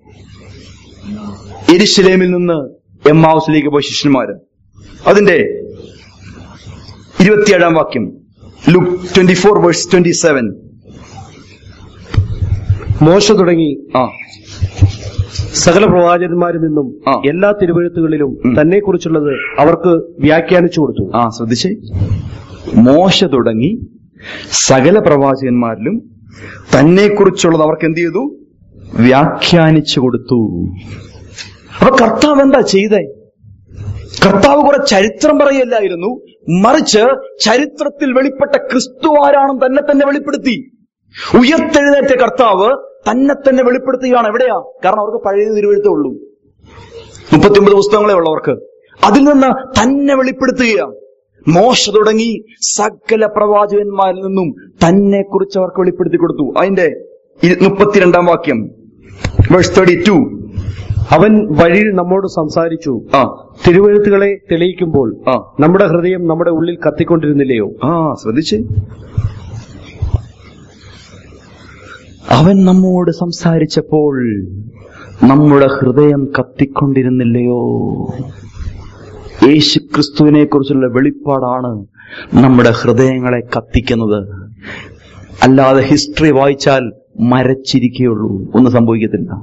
എരിശിലേമിൽ നിന്ന് എമ്മാവസിലേക്ക് പോയ ശിഷ്യന്മാര് അതിന്റെ ഇരുപത്തിയേഴാം വാക്യം Luke twenty four verse twenty seven മോശ തുടങ്ങി ആ സകല പ്രവാചകന്മാരിൽ നിന്നും ആ. എല്ലാ തിരുവഴുത്തുകളിലും ഉം. തന്നെ കുറിച്ചുള്ളത് അവർക്ക് വ്യാഖ്യാനിച്ചു കൊടുത്തു ആ ശ്രദ്ധിച്ചേ മോശ തുടങ്ങി സകല പ്രവാചകന്മാരിലും തന്നെക്കുറിച്ചുള്ളത് അവർക്ക് എന്ത് ചെയ്തു വ്യാഖ്യാനിച്ചു കൊടുത്തു അപ്പൊ കർത്താവ് എന്താ ചെയ്തേ കർത്താവ് കുറെ ചരിത്രം പറയല്ലായിരുന്നു മറിച്ച് ചരിത്രത്തിൽ വെളിപ്പെട്ട ക്രിസ്തു ആരാണെന്ന് തന്നെ തന്നെ വെളിപ്പെടുത്തി ഉയർത്തെഴുന്നേറ്റ കർത്താവ് തന്നെ തന്നെ വെളിപ്പെടുത്തുകയാണ് എവിടെയാ കാരണം അവർക്ക് പഴയ തിരുവഴുത്തേ ഉള്ളൂ മുപ്പത്തിയൊമ്പത് പുസ്തകങ്ങളെ ഉള്ളവർക്ക് അതിൽ നിന്ന് തന്നെ വെളിപ്പെടുത്തുകയാണ് മോശ തുടങ്ങി സകല പ്രവാചകന്മാരിൽ നിന്നും തന്നെ കുറിച്ച് അവർക്ക് വെളിപ്പെടുത്തി കൊടുത്തു അതിന്റെ ഇ- മുപ്പത്തിരണ്ടാം വാക്യം വേഴ്സ് തേർട്ടി ടു അവൻ വഴിയിൽ നമ്മോട് സംസാരിച്ചു ആ തിരുവഴുത്തുകളെ തെളിയിക്കുമ്പോൾ ആ നമ്മുടെ ഹൃദയം നമ്മുടെ ഉള്ളിൽ കത്തിക്കൊണ്ടിരുന്നില്ലയോ ആ ശ്രദ്ധിച്ച് അവൻ നമ്മോട് സംസാരിച്ചപ്പോൾ നമ്മുടെ ഹൃദയം കത്തിക്കൊണ്ടിരുന്നില്ലയോ യേശു ക്രിസ്തുവിനെ കുറിച്ചുള്ള വെളിപ്പാടാണ് നമ്മുടെ ഹൃദയങ്ങളെ കത്തിക്കുന്നത് അല്ലാതെ ഹിസ്റ്ററി വായിച്ചാൽ മരച്ചിരിക്കുകയുള്ളൂ ഒന്നും സംഭവിക്കത്തില്ല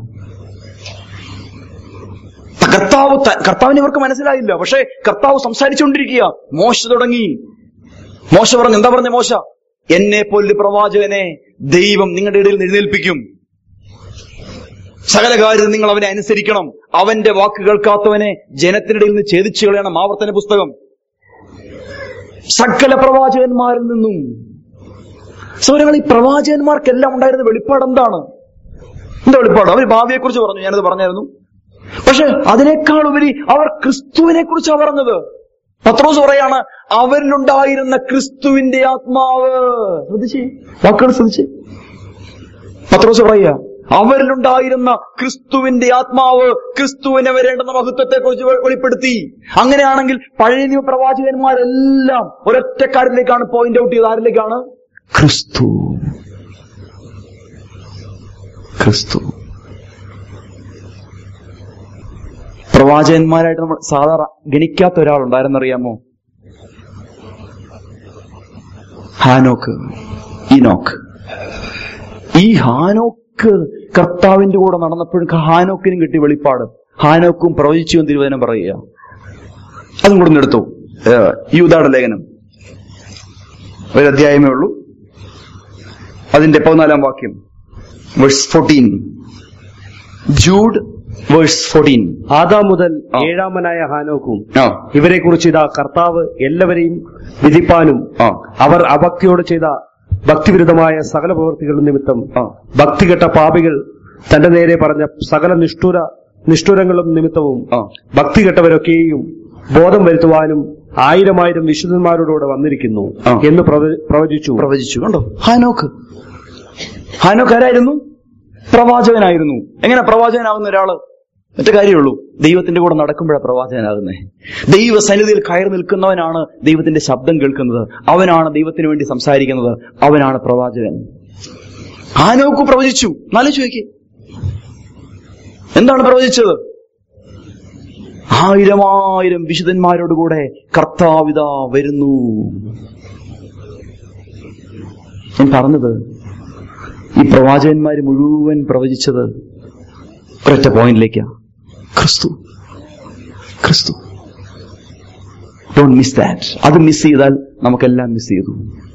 കർത്താവ് ത- കർത്താവിനെ ഇവർക്ക് മനസ്സിലായില്ല പക്ഷേ കർത്താവ് സംസാരിച്ചുകൊണ്ടിരിക്കുക മോശ തുടങ്ങി മോശ പറഞ്ഞു എന്താ പറഞ്ഞ മോശ എന്നെ പോലെ പ്രവാചകനെ ദൈവം നിങ്ങളുടെ ഇടയിൽ എഴുന്നേൽപ്പിക്കും സകല കാര്യത്തിൽ നിങ്ങൾ അവനെ അനുസരിക്കണം അവന്റെ വാക്ക് കേൾക്കാത്തവനെ ജനത്തിനിടയിൽ നിന്ന് ഛേദിച്ചു കളയണം ആവർത്തന പുസ്തകം സകല പ്രവാചകന്മാരിൽ നിന്നും സൗരങ്ങൾ ഈ പ്രവാചകന്മാർക്കെല്ലാം ഉണ്ടായിരുന്ന വെളിപ്പാട് എന്താണ് എന്താ വെളിപ്പാട് അവർ ഭാവിയെ കുറിച്ച് പറഞ്ഞു ഞാനത് പറഞ്ഞായിരുന്നു പക്ഷെ അതിനേക്കാൾ ഉപരി അവർ ക്രിസ്തുവിനെ കുറിച്ചാണ് പറഞ്ഞത് പത്രോസ് പറയാണ് അവരിലുണ്ടായിരുന്ന ക്രിസ്തുവിന്റെ ആത്മാവ് ശ്രദ്ധിച്ചേ വാക്കുകൾ ശ്രദ്ധിച്ചേ പത്രോസ് പറയുക അവരിലുണ്ടായിരുന്ന ക്രിസ്തുവിന്റെ ആത്മാവ് ക്രിസ്തുവിനെ വരേണ്ടുന്ന മഹത്വത്തെ കുറിച്ച് വെളിപ്പെടുത്തി അങ്ങനെയാണെങ്കിൽ പഴയ നിയമ പ്രവാചകന്മാരെല്ലാം ഒരൊറ്റക്കാരിലേക്കാണ് പോയിന്റ് ഔട്ട് ചെയ്തത് ആരിലേക്കാണ് ക്രിസ്തു ക്രിസ്തു പ്രവാചകന്മാരായിട്ട് നമ്മൾ സാധാരണ ഗണിക്കാത്ത ഒരാളുണ്ടായിരുന്നറിയാമോ ഹാനോക്ക് ഈനോക്ക് ഈ ഹാനോക്ക് കർത്താവിന്റെ കൂടെ നടന്നപ്പോഴും ഹാനോക്കിനും കിട്ടി വെളിപ്പാട് ഹാനോക്കും പ്രവചിച്ചു എന്ന് തിരുവചനം പറയുക അതും കൂടെ ഒന്ന് എടുത്തു ഏഹ്, യൂദായുടെ ലേഖനം ഒരു അധ്യായമേ ഉള്ളൂ അതിന്റെ പതിനാലാം വാക്യം verse fourteen Jude verse fourteen ആദാം മുതൽ ആ. ഏഴാമനായ ഹാനോക്കും ആ ഇവരെ കുറിച്ച് ഇതാ കർത്താവ് എല്ലാവരെയും വിധിപ്പാനും ആ അവർ അഭക്തിയോട് ചെയ്ത ഭക്തിവിരുദ്ധമായ സകല പ്രവൃത്തികൾ നിമിത്തം ആ ഭക്തികെട്ട പാപികൾ തന്റെ നേരെ പറഞ്ഞ സകല നിഷ്ഠുര നിഷ്ഠുരങ്ങളും നിമിത്തവും ആ ഭക്തികെട്ടവരൊക്കെയും ബോധം വരുത്തുവാനും ആയിരം ആയിരം വിശുദ്ധന്മാരോടുകൂടെ വന്നിരിക്കുന്നു ആ. എന്ന് പ്രവ- പ്രവചിച്ചു പ്രവചിച്ചു കണ്ടോ ഹാനോക്ക് ഹാനോക്ക് ആരായിരുന്നു പ്രവാചകനായിരുന്നു എങ്ങനെ പ്രവാചകനാകുന്ന ഒരാള് ഒറ്റ കാര്യമുള്ളൂ ദൈവത്തിന്റെ കൂടെ നടക്കുമ്പോഴാണ് പ്രവാചകനാകുന്നേ ദൈവ സന്നിധിയിൽ കയറി നിൽക്കുന്നവനാണ് ദൈവത്തിന്റെ ശബ്ദം കേൾക്കുന്നത് അവനാണ് ദൈവത്തിന് വേണ്ടി സംസാരിക്കുന്നത് അവനാണ് പ്രവാചകൻ ഹാനോക്ക് പ്രവചിച്ചു നല്ല ചോദിക്കേ എന്താണ് പ്രവചിച്ചത് ആയിരം ആയിരം വിശുദ്ധന്മാരോടുകൂടെ കർത്താവിത വരുന്നു ഞാൻ പറഞ്ഞത് ഈ പ്രവാചകന്മാര് മുഴുവൻ പ്രവചിച്ചത് ഒരൊറ്റ പോയിന്റിലേക്കാ ക്രിസ്തു ക്രിസ്തു ഡോണ്ട് മിസ് ദാറ്റ് അത് മിസ് ചെയ്താൽ നമുക്കെല്ലാം മിസ് ചെയ്തു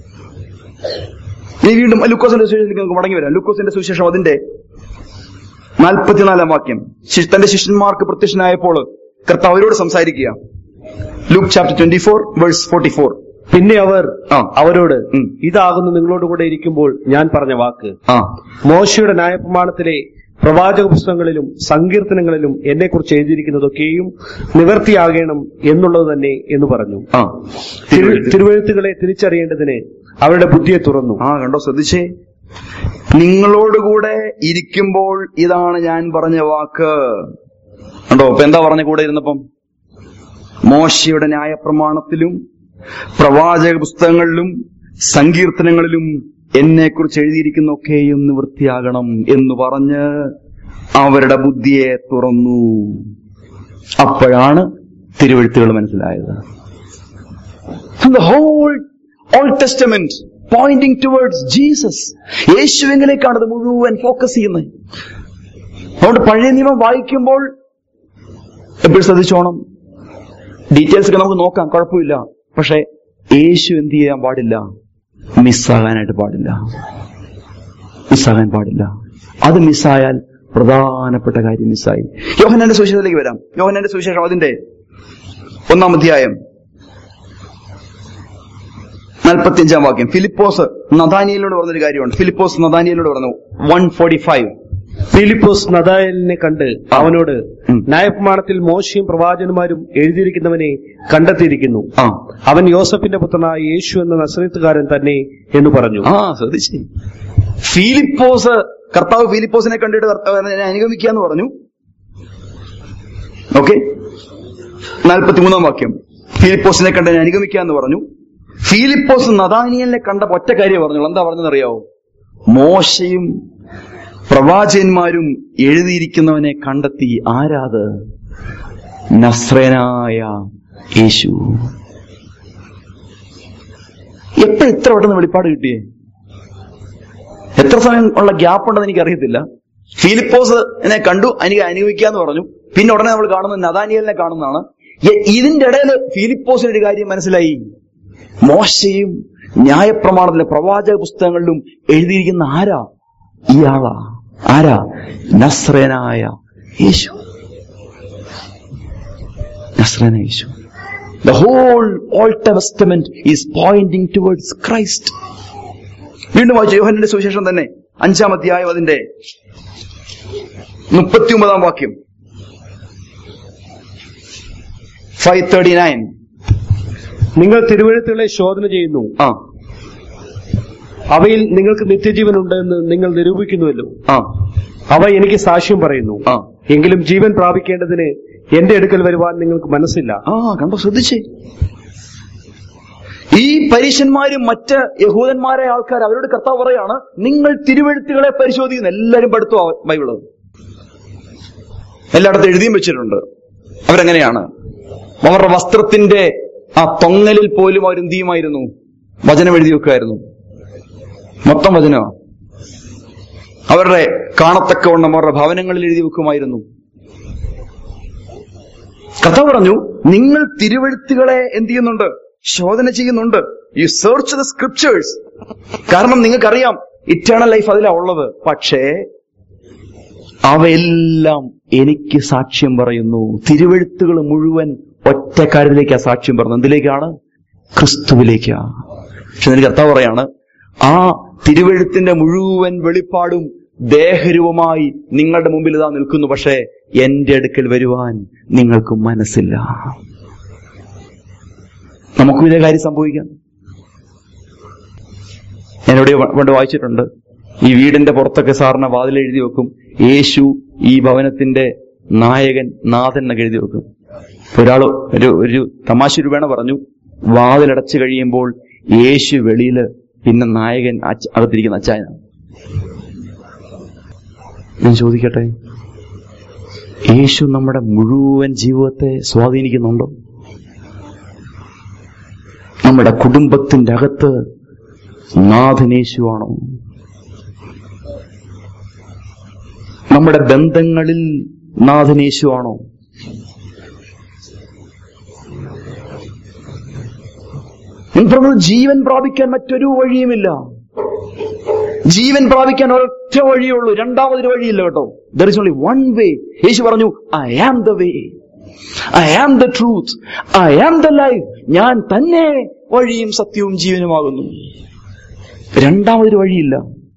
ഇനി വീണ്ടും ലൂക്കോസിന്റെ സുവിശേഷത്തിലേക്ക് നമുക്ക് മടങ്ങി വരാം ലൂക്കോസിന്റെ സുവിശേഷം അതിന്റെ നാൽപ്പത്തിനാലാം വാക്യം ശി- തന്റെ ശിഷ്യന്മാർക്ക് പ്രത്യക്ഷനായപ്പോൾ കർത്താവ് അവരോട് സംസാരിക്കുക Luke chapter twenty four verse forty four പിന്നെ അവർ ആ. അവരോട് ഉം. ഇതാകുന്നു നിങ്ങളോട് കൂടെ ഇരിക്കുമ്പോൾ ഞാൻ പറഞ്ഞ വാക്ക് ആ മോശയുടെ ന്യായപ്രമാണത്തിലെ പ്രവാചക പുസ്തകങ്ങളിലും സങ്കീർത്തനങ്ങളിലും എന്നെക്കുറിച്ച് എഴുതിയിരിക്കുന്നതൊക്കെയും നിവർത്തിയാകണം എന്നുള്ളത് തന്നെ എന്ന് പറഞ്ഞു ആ തിരു- തിരുവഴുത്തുകളെ തിരിച്ചറിയേണ്ടതിന് അവരുടെ ബുദ്ധിയെ തുറന്നു ആ കണ്ടോ ശ്രദ്ധിച്ചേ നിങ്ങളോടുകൂടെ ഇരിക്കുമ്പോൾ ഇതാണ് ഞാൻ പറഞ്ഞ വാക്ക് കണ്ടോ ഇപ്പൊ എന്താ പറഞ്ഞ കൂടെ ഇരുന്നപ്പം മോശയുടെ ന്യായപ്രമാണത്തിലും പ്രവാചക പുസ്തകങ്ങളിലും സങ്കീർത്തനങ്ങളിലും എന്നെക്കുറിച്ച് എഴുതിയിരിക്കുന്നൊക്കെയും നിവൃത്തിയാകണം എന്ന് പറഞ്ഞ് അവരുടെ ബുദ്ധിയെ തുറന്നു അപ്പോഴാണ് തിരുവഴുത്തുകൾ മനസ്സിലായത് the whole Old Testament pointing towards Jesus. യേശുവിങ്കിലേക്കാണ് ഇത് മുഴുവൻ ഫോക്കസ് ചെയ്യുന്നത് അതുകൊണ്ട് പഴയ നിയമം വായിക്കുമ്പോൾ എപ്പോഴും ശ്രദ്ധിച്ചോണം ഡീറ്റെയിൽസ് ഒക്കെ നമുക്ക് നോക്കാം കുഴപ്പമില്ല പക്ഷെ യേശു എന്ത് ചെയ്യാൻ പാടില്ല മിസ്സാകാനായിട്ട് പാടില്ല മിസ്സാകാൻ പാടില്ല അത് മിസ്സായാൽ പ്രധാനപ്പെട്ട കാര്യം മിസ്സായി യോഹനാന്റെ സുവിശേഷത്തിലേക്ക് വരാം യോഹനാന്റെ സുവിശേഷം അതിന്റെ ഒന്നാം അധ്യായം നാൽപ്പത്തിയഞ്ചാം വാക്യം ഫിലിപ്പോസ് നദാനിയലിനോട് പറഞ്ഞൊരു കാര്യമുണ്ട് ഫിലിപ്പോസ് നദാനിയലിനോട് പറഞ്ഞു വൺ ഫോർട്ടി ഫൈവ് ഫിലിപ്പോസ് നദായലിനെ കണ്ട് അവനോട് ഉം. ന്യായപ്രമാണത്തിൽ മോശയും പ്രവാചകന്മാരും എഴുതിയിരിക്കുന്നവനെ കണ്ടെത്തിയിരിക്കുന്നു ആ അവൻ യോസഫിന്റെ പുത്രനായ യേശു എന്ന നസ്രത്തുകാരൻ തന്നെ എന്ന് പറഞ്ഞു ആ ശ്രദ്ധിച്ചേ ഫിലിപ്പോസ് കർത്താവ് ഫിലിപ്പോസിനെ കണ്ടിട്ട് കർത്താവ് എന്നെ അനുഗമിക്കാന്ന് പറഞ്ഞു ഓക്കെ നാൽപ്പത്തിമൂന്നാം വാക്യം ഫിലിപ്പോസിനെ കണ്ട് എന്നെ അനുഗമിക്കാന്ന് പറഞ്ഞു ഫിലിപ്പോസ് നദാനിയലിനെ കണ്ട ഒറ്റ കാര്യം പറഞ്ഞു എന്താ പറഞ്ഞതെന്നറിയാവോ മോശയും പ്രവാചകന്മാരും എഴുതിയിരിക്കുന്നവനെ കണ്ടെത്തി ആരാത് നസ്രനായ യേശു എപ്പോഴും ഇത്ര പെട്ടെന്ന് വെളിപ്പാട് കിട്ടിയേ എത്ര സമയം ഉള്ള ഗ്യാപ്പ് ഉണ്ടെന്ന് എനിക്ക് അറിയത്തില്ല ഫിലിപ്പോസ് എന്നെ കണ്ടു എനിക്ക് അനുഭവിക്കാന്ന് പറഞ്ഞു പിന്നെ ഉടനെ നമ്മൾ കാണുന്നത് നദാനിയലിനെ കാണുന്നതാണ് എ- ഇതിന്റെ ഇടയിൽ ഫിലിപ്പോസിന് ഒരു കാര്യം മനസ്സിലായി മോശയും ന്യായപ്രമാണത്തിലെ പ്രവാചക പുസ്തകങ്ങളിലും എഴുതിയിരിക്കുന്ന ആരാ ഇയാളാ ആരാ നസ്രനായ യേശു നസ്രനായ യേശു the whole Old Testament is pointing towards Christ വീണ്ടും വായിച്ചു യോഹന്റെ സുവിശേഷം തന്നെ അഞ്ചാം അധ്യായം അതിന്റെ മുപ്പത്തിയൊമ്പതാം വാക്യം ഫൈവ് തേർട്ടി നയൻ നിങ്ങൾ തിരുവഴുത്തുകളെ ശോധന ചെയ്യുന്നു ആ അവയിൽ നിങ്ങൾക്ക് നിത്യജീവൻ ഉണ്ടെന്ന് നിങ്ങൾ നിരൂപിക്കുന്നുവല്ലോ ആ അവ എനിക്ക് സാക്ഷ്യം പറയുന്നു ആ എങ്കിലും ജീവൻ പ്രാപിക്കേണ്ടതിന് എന്റെ അടുക്കൽ വരുവാൻ നിങ്ങൾക്ക് മനസ്സില്ല ആ കണ്ടോ ശ്രദ്ധിച്ചേ ഈ പരീശന്മാരും മറ്റ് യഹൂദന്മാരെ ആൾക്കാർ അവരോട് കർത്താവ് പറയാണ് നിങ്ങൾ തിരുവഴുത്തുകളെ പരിശോധിക്കുന്നു എല്ലാവരും പഠിത്തു ബൈബിള് എല്ലായിടത്തും എഴുതിയും വെച്ചിട്ടുണ്ട് അവരെങ്ങനെയാണ് അവരുടെ വസ്ത്രത്തിന്റെ ആ തൊങ്ങലിൽ പോലും അവർ എന്ത് ചെയ്യുമായിരുന്നു വചനം എഴുതി വെക്കുമായിരുന്നു മൊത്തം വചനമാ അവരുടെ കാണത്തക്കവണ്ണം അവരുടെ ഭവനങ്ങളിൽ എഴുതി വെക്കുമായിരുന്നു കഥ പറഞ്ഞു നിങ്ങൾ തിരുവഴുത്തുകളെ എന്ത് ചെയ്യുന്നുണ്ട് ശോധന ചെയ്യുന്നുണ്ട് യു സെർച്ച് ദ സ്ക്രിപ്റ്റേഴ്സ് കാരണം നിങ്ങൾക്കറിയാം ഇറ്റേണൽ ലൈഫ് അതിലാ ഉള്ളത് പക്ഷേ അവയെല്ലാം എനിക്ക് സാക്ഷ്യം പറയുന്നു തിരുവഴുത്തുകൾ മുഴുവൻ ഒറ്റ കാര്യത്തിലേക്കാ സാക്ഷ്യം പറയുന്നത് എന്തിലേക്കാണ് ക്രിസ്തുവിലേക്കാ പക്ഷെ നിനക്ക് കർത്താവ് പറയാണ് ആ തിരുവഴുത്തിന്റെ മുഴുവൻ വെളിപ്പാടും ദേഹരൂപമായി നിങ്ങളുടെ മുമ്പിൽ ഇതാ നിൽക്കുന്നു പക്ഷേ എന്റെ അടുക്കൽ വരുവാൻ നിങ്ങൾക്ക് മനസ്സില്ല നമുക്കും ഇതേ കാര്യം സംഭവിക്കാം ഞാനിവിടെ പണ്ട് വായിച്ചിട്ടുണ്ട് ഈ വീടിന്റെ പുറത്തൊക്കെ സാറിന് വാതിൽ എഴുതി വെക്കും യേശു ഈ ഭവനത്തിന്റെ നായകൻ നാഥൻ എന്നൊക്കെ എഴുതി വെക്കും ഒരാൾ ഒരു ഒരു തമാശ രൂപേണ പറഞ്ഞു വാതിലടച്ചു കഴിയുമ്പോൾ യേശു വെളിയില് പിന്നെ നായകൻ അച്ച- അകത്തിരിക്കുന്ന അച്ചായനാണ് ഞാൻ ചോദിക്കട്ടെ യേശു നമ്മുടെ മുഴുവൻ ജീവിതത്തെ സ്വാധീനിക്കുന്നുണ്ടോ നമ്മുടെ കുടുംബത്തിന്റെ അകത്ത് നാഥൻ യേശുവാണോ നമ്മുടെ ബന്ധങ്ങളിൽ നാഥൻ യേശുവാണോ നിങ്ങൾ ജീവൻ പ്രാപിക്കാൻ മറ്റൊരു വഴിയുമില്ല ജീവൻ പ്രാപിക്കാൻ ഒരൊറ്റ വഴിയേ ഉള്ളൂ രണ്ടാമതൊരു വഴിയില്ല കേട്ടോ there is only one way യേശു പറഞ്ഞു I am the way I am the truth I am the life ഞാൻ തന്നെ വഴിയും സത്യവും ജീവനുമാകുന്നു രണ്ടാമതൊരു വഴിയില്ല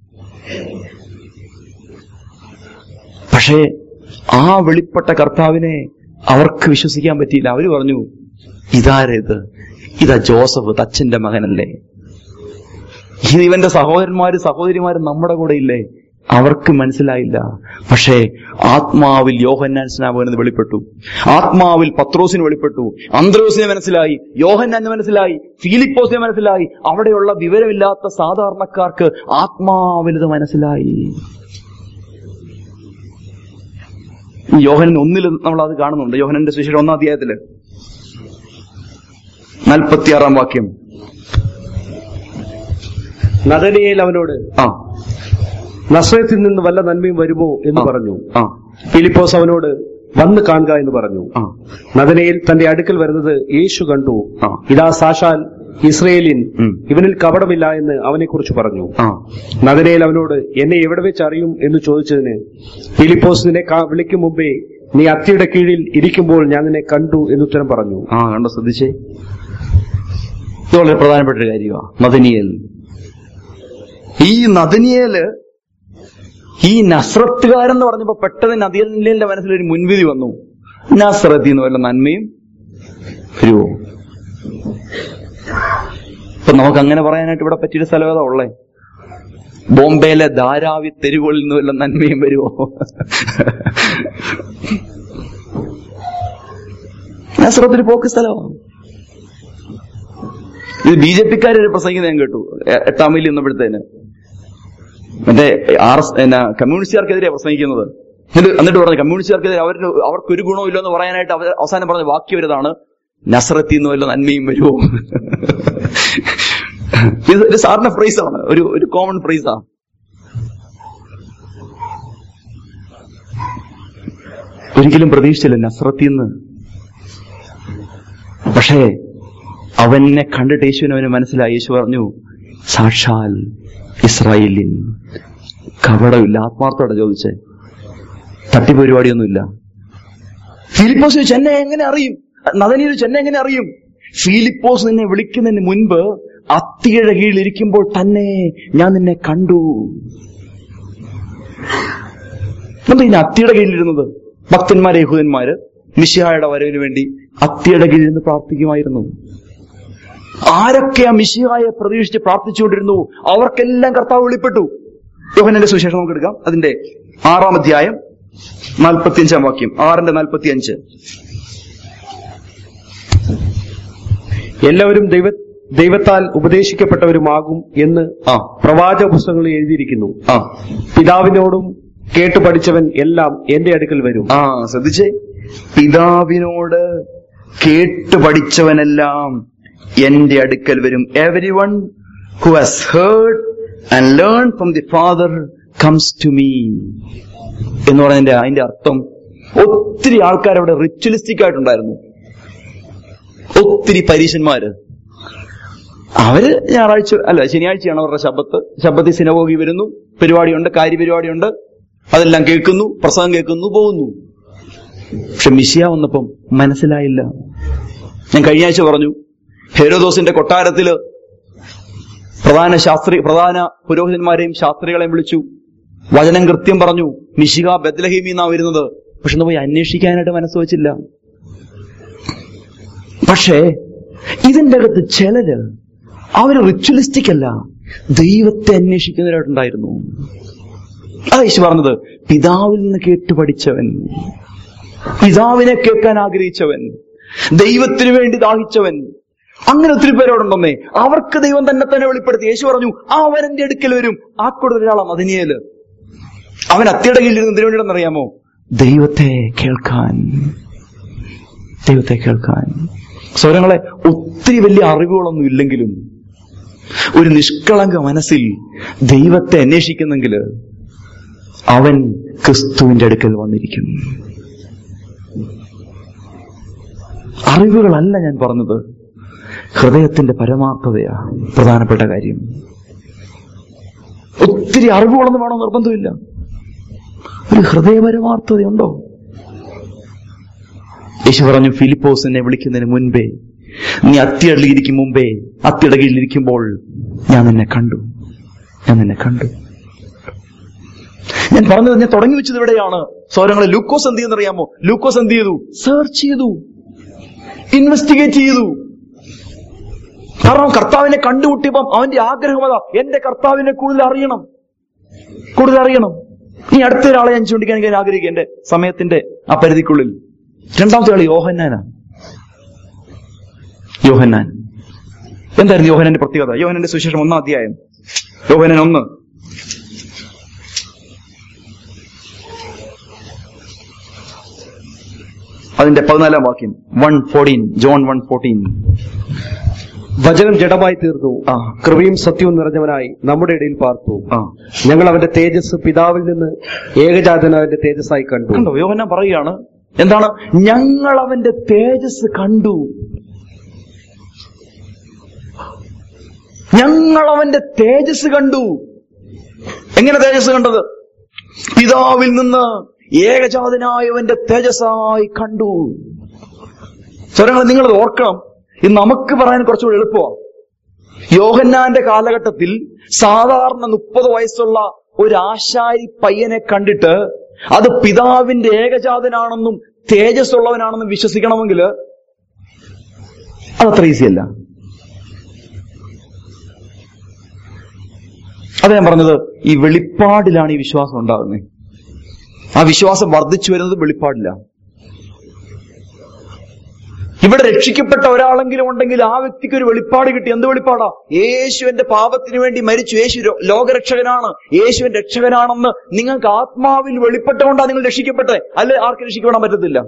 പക്ഷേ ആ വെളിപ്പെട്ട കർത്താവിനെ അവർക്ക് വിശ്വസിക്കാൻ പറ്റിയില്ല അവര് പറഞ്ഞു ഇതാരേത് ഇതാ ജോസഫ് തച്ചന്റെ മകനല്ലേ ഇത് ഇവന്റെ സഹോദരന്മാര് സഹോദരിമാര് നമ്മുടെ കൂടെ ഇല്ലേ അവർക്ക് മനസ്സിലായില്ല പക്ഷേ ആത്മാവിൽ യോഹന്നാൻ സ്നാപകന് വെളിപ്പെട്ടു ആത്മാവിൽ പത്രോസിന് വെളിപ്പെട്ടു അന്ത്രോസിനെ മനസ്സിലായി യോഹന്നാന് മനസ്സിലായി ഫീലിപ്പോസിനെ മനസ്സിലായി അവിടെയുള്ള വിവരമില്ലാത്ത സാധാരണക്കാർക്ക് ആത്മാവിൽ ഇത് മനസ്സിലായി ഈ യോഹനൻ ഒന്നിൽ നമ്മൾ അത് കാണുന്നുണ്ട് യോഹനന്റെ സുശേഷം ഒന്നാം അധ്യായത്തില് നാൽപ്പത്തിയാറാം വാക്യം നദനിയേൽ അവനോട് ആ നസ്രത്തിൽ നിന്ന് വല്ല നന്മയും വരുമോ എന്ന് ആ. പറഞ്ഞു ആ ഫിലിപ്പോസ് അവനോട് വന്ന് കാണുക എന്ന് പറഞ്ഞു ആ നദനയിൽ തന്റെ അടുക്കൽ വരുന്നത് യേശു കണ്ടു ആ. ഇതാ സാഷാൽ ഇസ്രയേലിൻ ഉം. ഇവനിൽ കപടമില്ല എന്ന് അവനെക്കുറിച്ച് പറഞ്ഞു ആ നദനയിൽ അവനോട് എന്നെ എവിടെ വെച്ച് അറിയും എന്ന് ചോദിച്ചതിന് ഫിലിപ്പോസ് നിന്നെ കാ- വിളിക്കും മുമ്പേ നീ അത്തിയുടെ കീഴിൽ ഇരിക്കുമ്പോൾ ഞാൻ നിന്നെ കണ്ടു എന്നുത്തരം പറഞ്ഞു ആ കണ്ടോ ശ്രദ്ധിച്ചേ ഇത് വളരെ പ്രധാനപ്പെട്ട ഒരു കാര്യമാണ് നദനിയേൽ ഈ നദനിയേല് ഈ നസ്രത്തുകാരെന്ന് പറഞ്ഞപ്പോ പെട്ടെന്ന് നദിയലിന്റെ മനസ്സിൽ ഒരു മുൻവിധി വന്നു നസ്രത്തിൽ നിന്ന് വല്ല നന്മയും വരുമോ ഇപ്പൊ നമുക്ക് അങ്ങനെ പറയാനായിട്ട് ഇവിടെ പറ്റിയൊരു സ്ഥലം ഏതാ ഉള്ളേ ബോംബെയിലെ ധാരാവി തെരുവുകളിൽ നിന്ന് വല്ല നന്മയും വരുമോ നസ്രത്തിൽ പോക്ക് സ്ഥലമാണ് ഇത് ബി ജെ പിക്കാര് പ്രസംഗിക്കുന്നത് ഞാൻ കേട്ടു എ- എട്ടാം മൈലിൽ നിന്നപ്പോഴത്തേന് മറ്റേ ആർ എസ് എന്നാ കമ്മ്യൂണിസ്റ്റുകാർക്കെതിരെ പ്രസംഗിക്കുന്നത് എന്നിട്ട് എന്നിട്ട് പറഞ്ഞു കമ്മ്യൂണിസ്റ്റുകാർക്കെതിരെ അവർക്ക് അവർക്ക് ഒരു ഗുണവും ഇല്ലെന്ന് പറയാനായിട്ട് അവർ അവസാനം പറഞ്ഞ വാക്യം വരുന്നതാണ് നസ്രത്തിൽ നിന്ന് വല്ല നന്മയും വരുമോ ഇത് ഒരു സാറിന്റെ ഫ്രൈസാണ് ഒരു ഒരു കോമൺ ഫ്രൈസാണ് ഒരിക്കലും പ്രതീക്ഷിച്ചില്ല നസ്രത്തിൽ നിന്ന് പക്ഷേ അവനെ കണ്ടിട്ട് യേശുവിന് അവന് മനസ്സിലായി യേശു പറഞ്ഞു സാക്ഷാൽ ഇസ്രായേലിൻ കപടമില്ല ആത്മാർത്ഥോടെ ചോദിച്ചേ തട്ടിപ്പരിപാടിയൊന്നുമില്ല ഫിലിപ്പോസ് ചോദിച്ചു എന്നെ എങ്ങനെ അറിയും നദനി ചോദിച്ചു എന്നെ എങ്ങനെ അറിയും ഫിലിപ്പോസ് നിന്നെ വിളിക്കുന്നതിന് മുൻപ് അത്തിയുടെ കീഴിൽ ഇരിക്കുമ്പോൾ തന്നെ ഞാൻ നിന്നെ കണ്ടു എന്താ ഇനി അത്തിയുടെ കീഴിലിരുന്നത് ഭക്തന്മാരെ യഹൂദന്മാര് മിഷിഹായുടെ വരവിന് വേണ്ടി അത്തിയുടെ കീഴിൽ നിന്ന് പ്രാർത്ഥിക്കുമായിരുന്നു ആരൊക്കെ ആ മിഷിഹായെ പ്രതീക്ഷിച്ച് പ്രാർത്ഥിച്ചുകൊണ്ടിരുന്നു അവർക്കെല്ലാം കർത്താവ് വെളിപ്പെട്ടു യോഹനന്റെ സുവിശേഷം നമുക്ക് എടുക്കാം അതിന്റെ ആറാം അധ്യായം നാൽപ്പത്തിയഞ്ചാം വാക്യം ആറിന്റെ നാൽപ്പത്തിയഞ്ച് എല്ലാവരും ദൈവ ദൈവത്താൽ ഉപദേശിക്കപ്പെട്ടവരുമാകും എന്ന് ആ പ്രവാചക പുസ്തകങ്ങളിൽ എഴുതിയിരിക്കുന്നു ആ പിതാവിനോടും കേട്ടു പഠിച്ചവൻ എല്ലാം എന്റെ അടുക്കൽ വരും ആ ശ്രദ്ധിച്ചേ പിതാവിനോട് കേട്ടു പഠിച്ചവനെല്ലാം എന്റെ അടുക്കൽ വരും every one who has heard and learn from the father comes to me എന്ന് പറഞ്ഞതിന്റെ അതിന്റെ അർത്ഥം ഒത്തിരി ആൾക്കാർ അവിടെ റിച്വലിസ്റ്റിക് ആയിട്ടുണ്ടായിരുന്നു ഒത്തിരി പരീശന്മാര് അവര് ഞായറാഴ്ച അല്ല ശനിയാഴ്ചയാണ് അവരുടെ ശബത്ത് ശബത്തിൽ സിനഗോഗി വരുന്നു പരിപാടിയുണ്ട് കാര്യപരിപാടിയുണ്ട് അതെല്ലാം കേൾക്കുന്നു പ്രസംഗം കേൾക്കുന്നു പോകുന്നു പക്ഷെ മിശിയ വന്നപ്പം മനസ്സിലായില്ല ഞാൻ കഴിഞ്ഞ ആഴ്ച പറഞ്ഞു ഹേരോദോസിന്റെ കൊട്ടാരത്തില് പ്രധാന ശാസ്ത്രി പ്രധാന പുരോഹിതന്മാരെയും ശാസ്ത്രികളെയും വിളിച്ചു വചനം കൃത്യം പറഞ്ഞു മിശിക ബദ്ലഹീമി എന്നാ വരുന്നത് പക്ഷെ ഒന്ന് പോയി അന്വേഷിക്കാനായിട്ട് മനസ്സ് വെച്ചില്ല പക്ഷേ ഇതിന്റെ അകത്ത് ചിലര് അവര് റിച്വലിസ്റ്റിക് അല്ല ദൈവത്തെ അന്വേഷിക്കുന്നവരായിട്ടുണ്ടായിരുന്നു അതാ യേശു പറഞ്ഞത് പിതാവിൽ നിന്ന് കേട്ട് പഠിച്ചവൻ പിതാവിനെ കേൾക്കാൻ ആഗ്രഹിച്ചവൻ ദൈവത്തിന് വേണ്ടി ദാഹിച്ചവൻ അങ്ങനെ ഒത്തിരി പേരോടുണ്ടെന്നേ അവർക്ക് ദൈവം തന്നെ തന്നെ വെളിപ്പെടുത്തി യേശു പറഞ്ഞു അവൻ എന്റെ അടുക്കൽ വരും ആ കൂടുതൽ ഒരാളാണ് അതിനിയല് അവൻ അത്തിയുടെ കീഴിൽ ഇരുന്ന് എന്തിനു വേണ്ടിയെന്നറിയാമോ ദൈവത്തെ കേൾക്കാൻ ദൈവത്തെ കേൾക്കാൻ സ്വരങ്ങളെ ഒത്തിരി വലിയ അറിവുകളൊന്നും ഇല്ലെങ്കിലും ഒരു നിഷ്കളങ്ക മനസ്സിൽ ദൈവത്തെ അന്വേഷിക്കുന്നെങ്കിൽ അവൻ ക്രിസ്തുവിന്റെ അടുക്കൽ വന്നിരിക്കും അറിവുകളല്ല ഞാൻ പറഞ്ഞത് ഹൃദയത്തിന്റെ പരമാർത്ഥതയാ പ്രധാനപ്പെട്ട കാര്യം ഒത്തിരി അറിവുകളൊന്നും വേണോ നിർബന്ധമില്ല ഒരു ഹൃദയപരമാർത്ഥതയുണ്ടോ യേശു പറഞ്ഞു ഫിലിപ്പോസിനെ വിളിക്കുന്നതിന് മുൻപേ നീ അത്തിയടലിരിക്കും മുമ്പേ അത്തിയുടെ കീഴിലിരിക്കുമ്പോൾ ഞാൻ നിന്നെ കണ്ടു ഞാൻ നിന്നെ കണ്ടു ഞാൻ പറഞ്ഞത് ഞാൻ തുടങ്ങി വെച്ചത് ഇവിടെയാണ് സ്വരങ്ങളെ ലൂക്കോസ് എന്ത് ചെയ്യുന്നറിയാമോ ലൂക്കോസ് എന്ത് ചെയ്തു സെർച്ച് ചെയ്തു ഇൻവെസ്റ്റിഗേറ്റ് ചെയ്തു കാരണം കർത്താവിനെ കണ്ടുമുട്ടിയപ്പം അവന്റെ ആഗ്രഹം അതാ എന്റെ കർത്താവിനെ കൂടുതൽ അറിയണം കൂടുതൽ അറിയണം ഇനി അടുത്ത ഒരാളെ ഞാൻ ചൂണ്ടിക്കാൻ ഞാൻ ആഗ്രഹിക്കുക എന്റെ സമയത്തിന്റെ ആ പരിധിക്കുള്ളിൽ രണ്ടാമത്തെ ആള് യോഹന്നാനാ യോഹന്നാൻ എന്തായിരുന്നു യോഹനാന്റെ പ്രത്യേകത യോഹനാന്റെ സുവിശേഷം ഒന്നാം അധ്യായം യോഹനൻ ഒന്ന് അതിന്റെ പതിനാലാം വാക്യം one fourteen John one fourteen വചനം ജഡമായി തീർന്നു ആ. കൃപയും സത്യവും നിറഞ്ഞവനായി നമ്മുടെ ഇടയിൽ പാർത്തു ആ ഞങ്ങൾ അവന്റെ തേജസ് പിതാവിൽ നിന്ന് ഏകജാതനാവിന്റെ തേജസ്സായി കണ്ടു കണ്ടോ യോഹന്നാൻ പറയുകയാണ് എന്താണ് ഞങ്ങൾ അവന്റെ തേജസ് കണ്ടു ഞങ്ങൾ അവന്റെ തേജസ് കണ്ടു എങ്ങനെ തേജസ് കണ്ടത് പിതാവിൽ നിന്ന് ഏകജാതനായവന്റെ തേജസ്സായി കണ്ടു സ്വരങ്ങൾ നിങ്ങൾ ഓർക്കണം ഇത് നമുക്ക് പറയാൻ കുറച്ചുകൂടി എളുപ്പമാണ് യോഹന്നാന്റെ കാലഘട്ടത്തിൽ സാധാരണ മുപ്പത് വയസ്സുള്ള ഒരു ആശാരി പയ്യനെ കണ്ടിട്ട് അത് പിതാവിന്റെ ഏകജാതനാണെന്നും തേജസ്സുള്ളവനാണെന്നും വിശ്വസിക്കണമെങ്കിൽ അതത്ര ഈസി അല്ല അതാ ഞാൻ പറഞ്ഞത് ഈ വെളിപ്പാടിലാണ് ഈ വിശ്വാസം ഉണ്ടാകുന്നത് ആ വിശ്വാസം വർദ്ധിച്ചു വരുന്നത് വെളിപ്പാടില്ല ഇവിടെ രക്ഷിക്കപ്പെട്ട ഒരാളെങ്കിലും ഉണ്ടെങ്കിൽ ആ വ്യക്തിക്ക് ഒരു വെളിപ്പാട് കിട്ടി എന്ത് വെളിപ്പാടാ യേശു എന്റെ പാപത്തിന് വേണ്ടി മരിച്ചു യേശു രോ- ലോകരക്ഷകനാണ് യേശുവിൻ രക്ഷകനാണെന്ന് നിങ്ങൾക്ക് ആത്മാവിൽ വെളിപ്പെട്ടുകൊണ്ടാണ് നിങ്ങൾ രക്ഷിക്കപ്പെട്ടെ അല്ലെ ആർക്കും രക്ഷിക്കപ്പെടാൻ പറ്റത്തില്ല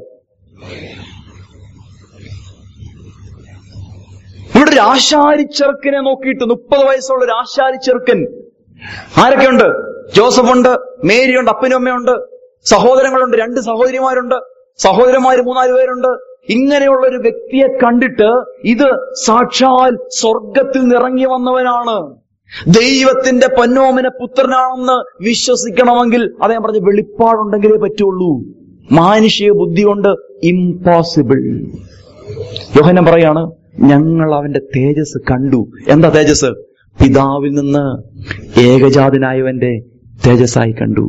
ഇവിടെ ഒരു ആശാരി ചെറുക്കനെ നോക്കിയിട്ട് മുപ്പത് വയസ്സുള്ള ഒരു ആശാരി ചെറുക്കൻ ആരൊക്കെയുണ്ട് ജോസഫുണ്ട് മേരിയുണ്ട് അപ്പനും അമ്മയുണ്ട് സഹോദരങ്ങളുണ്ട് രണ്ട് സഹോദരിമാരുണ്ട് സഹോദരന്മാര് മൂന്നാല് പേരുണ്ട് ഇങ്ങനെയുള്ള ഒരു വ്യക്തിയെ കണ്ടിട്ട് ഇത് സാക്ഷാൽ സ്വർഗത്തിൽ നിറങ്ങി വന്നവനാണ് ദൈവത്തിന്റെ പൊന്നോമന പുത്രനാണെന്ന് വിശ്വസിക്കണമെങ്കിൽ അതേ പറഞ്ഞ വെളിപ്പാടുണ്ടെങ്കിലേ പറ്റുള്ളൂ മാനുഷിക ബുദ്ധി കൊണ്ട് ഇംപോസിബിൾ യോഹനം പറയാണ് ഞങ്ങൾ അവന്റെ തേജസ് കണ്ടു എന്താ തേജസ് പിതാവിൽ നിന്ന് ഏകജാതനായവന്റെ തേജസ്സായി കണ്ടു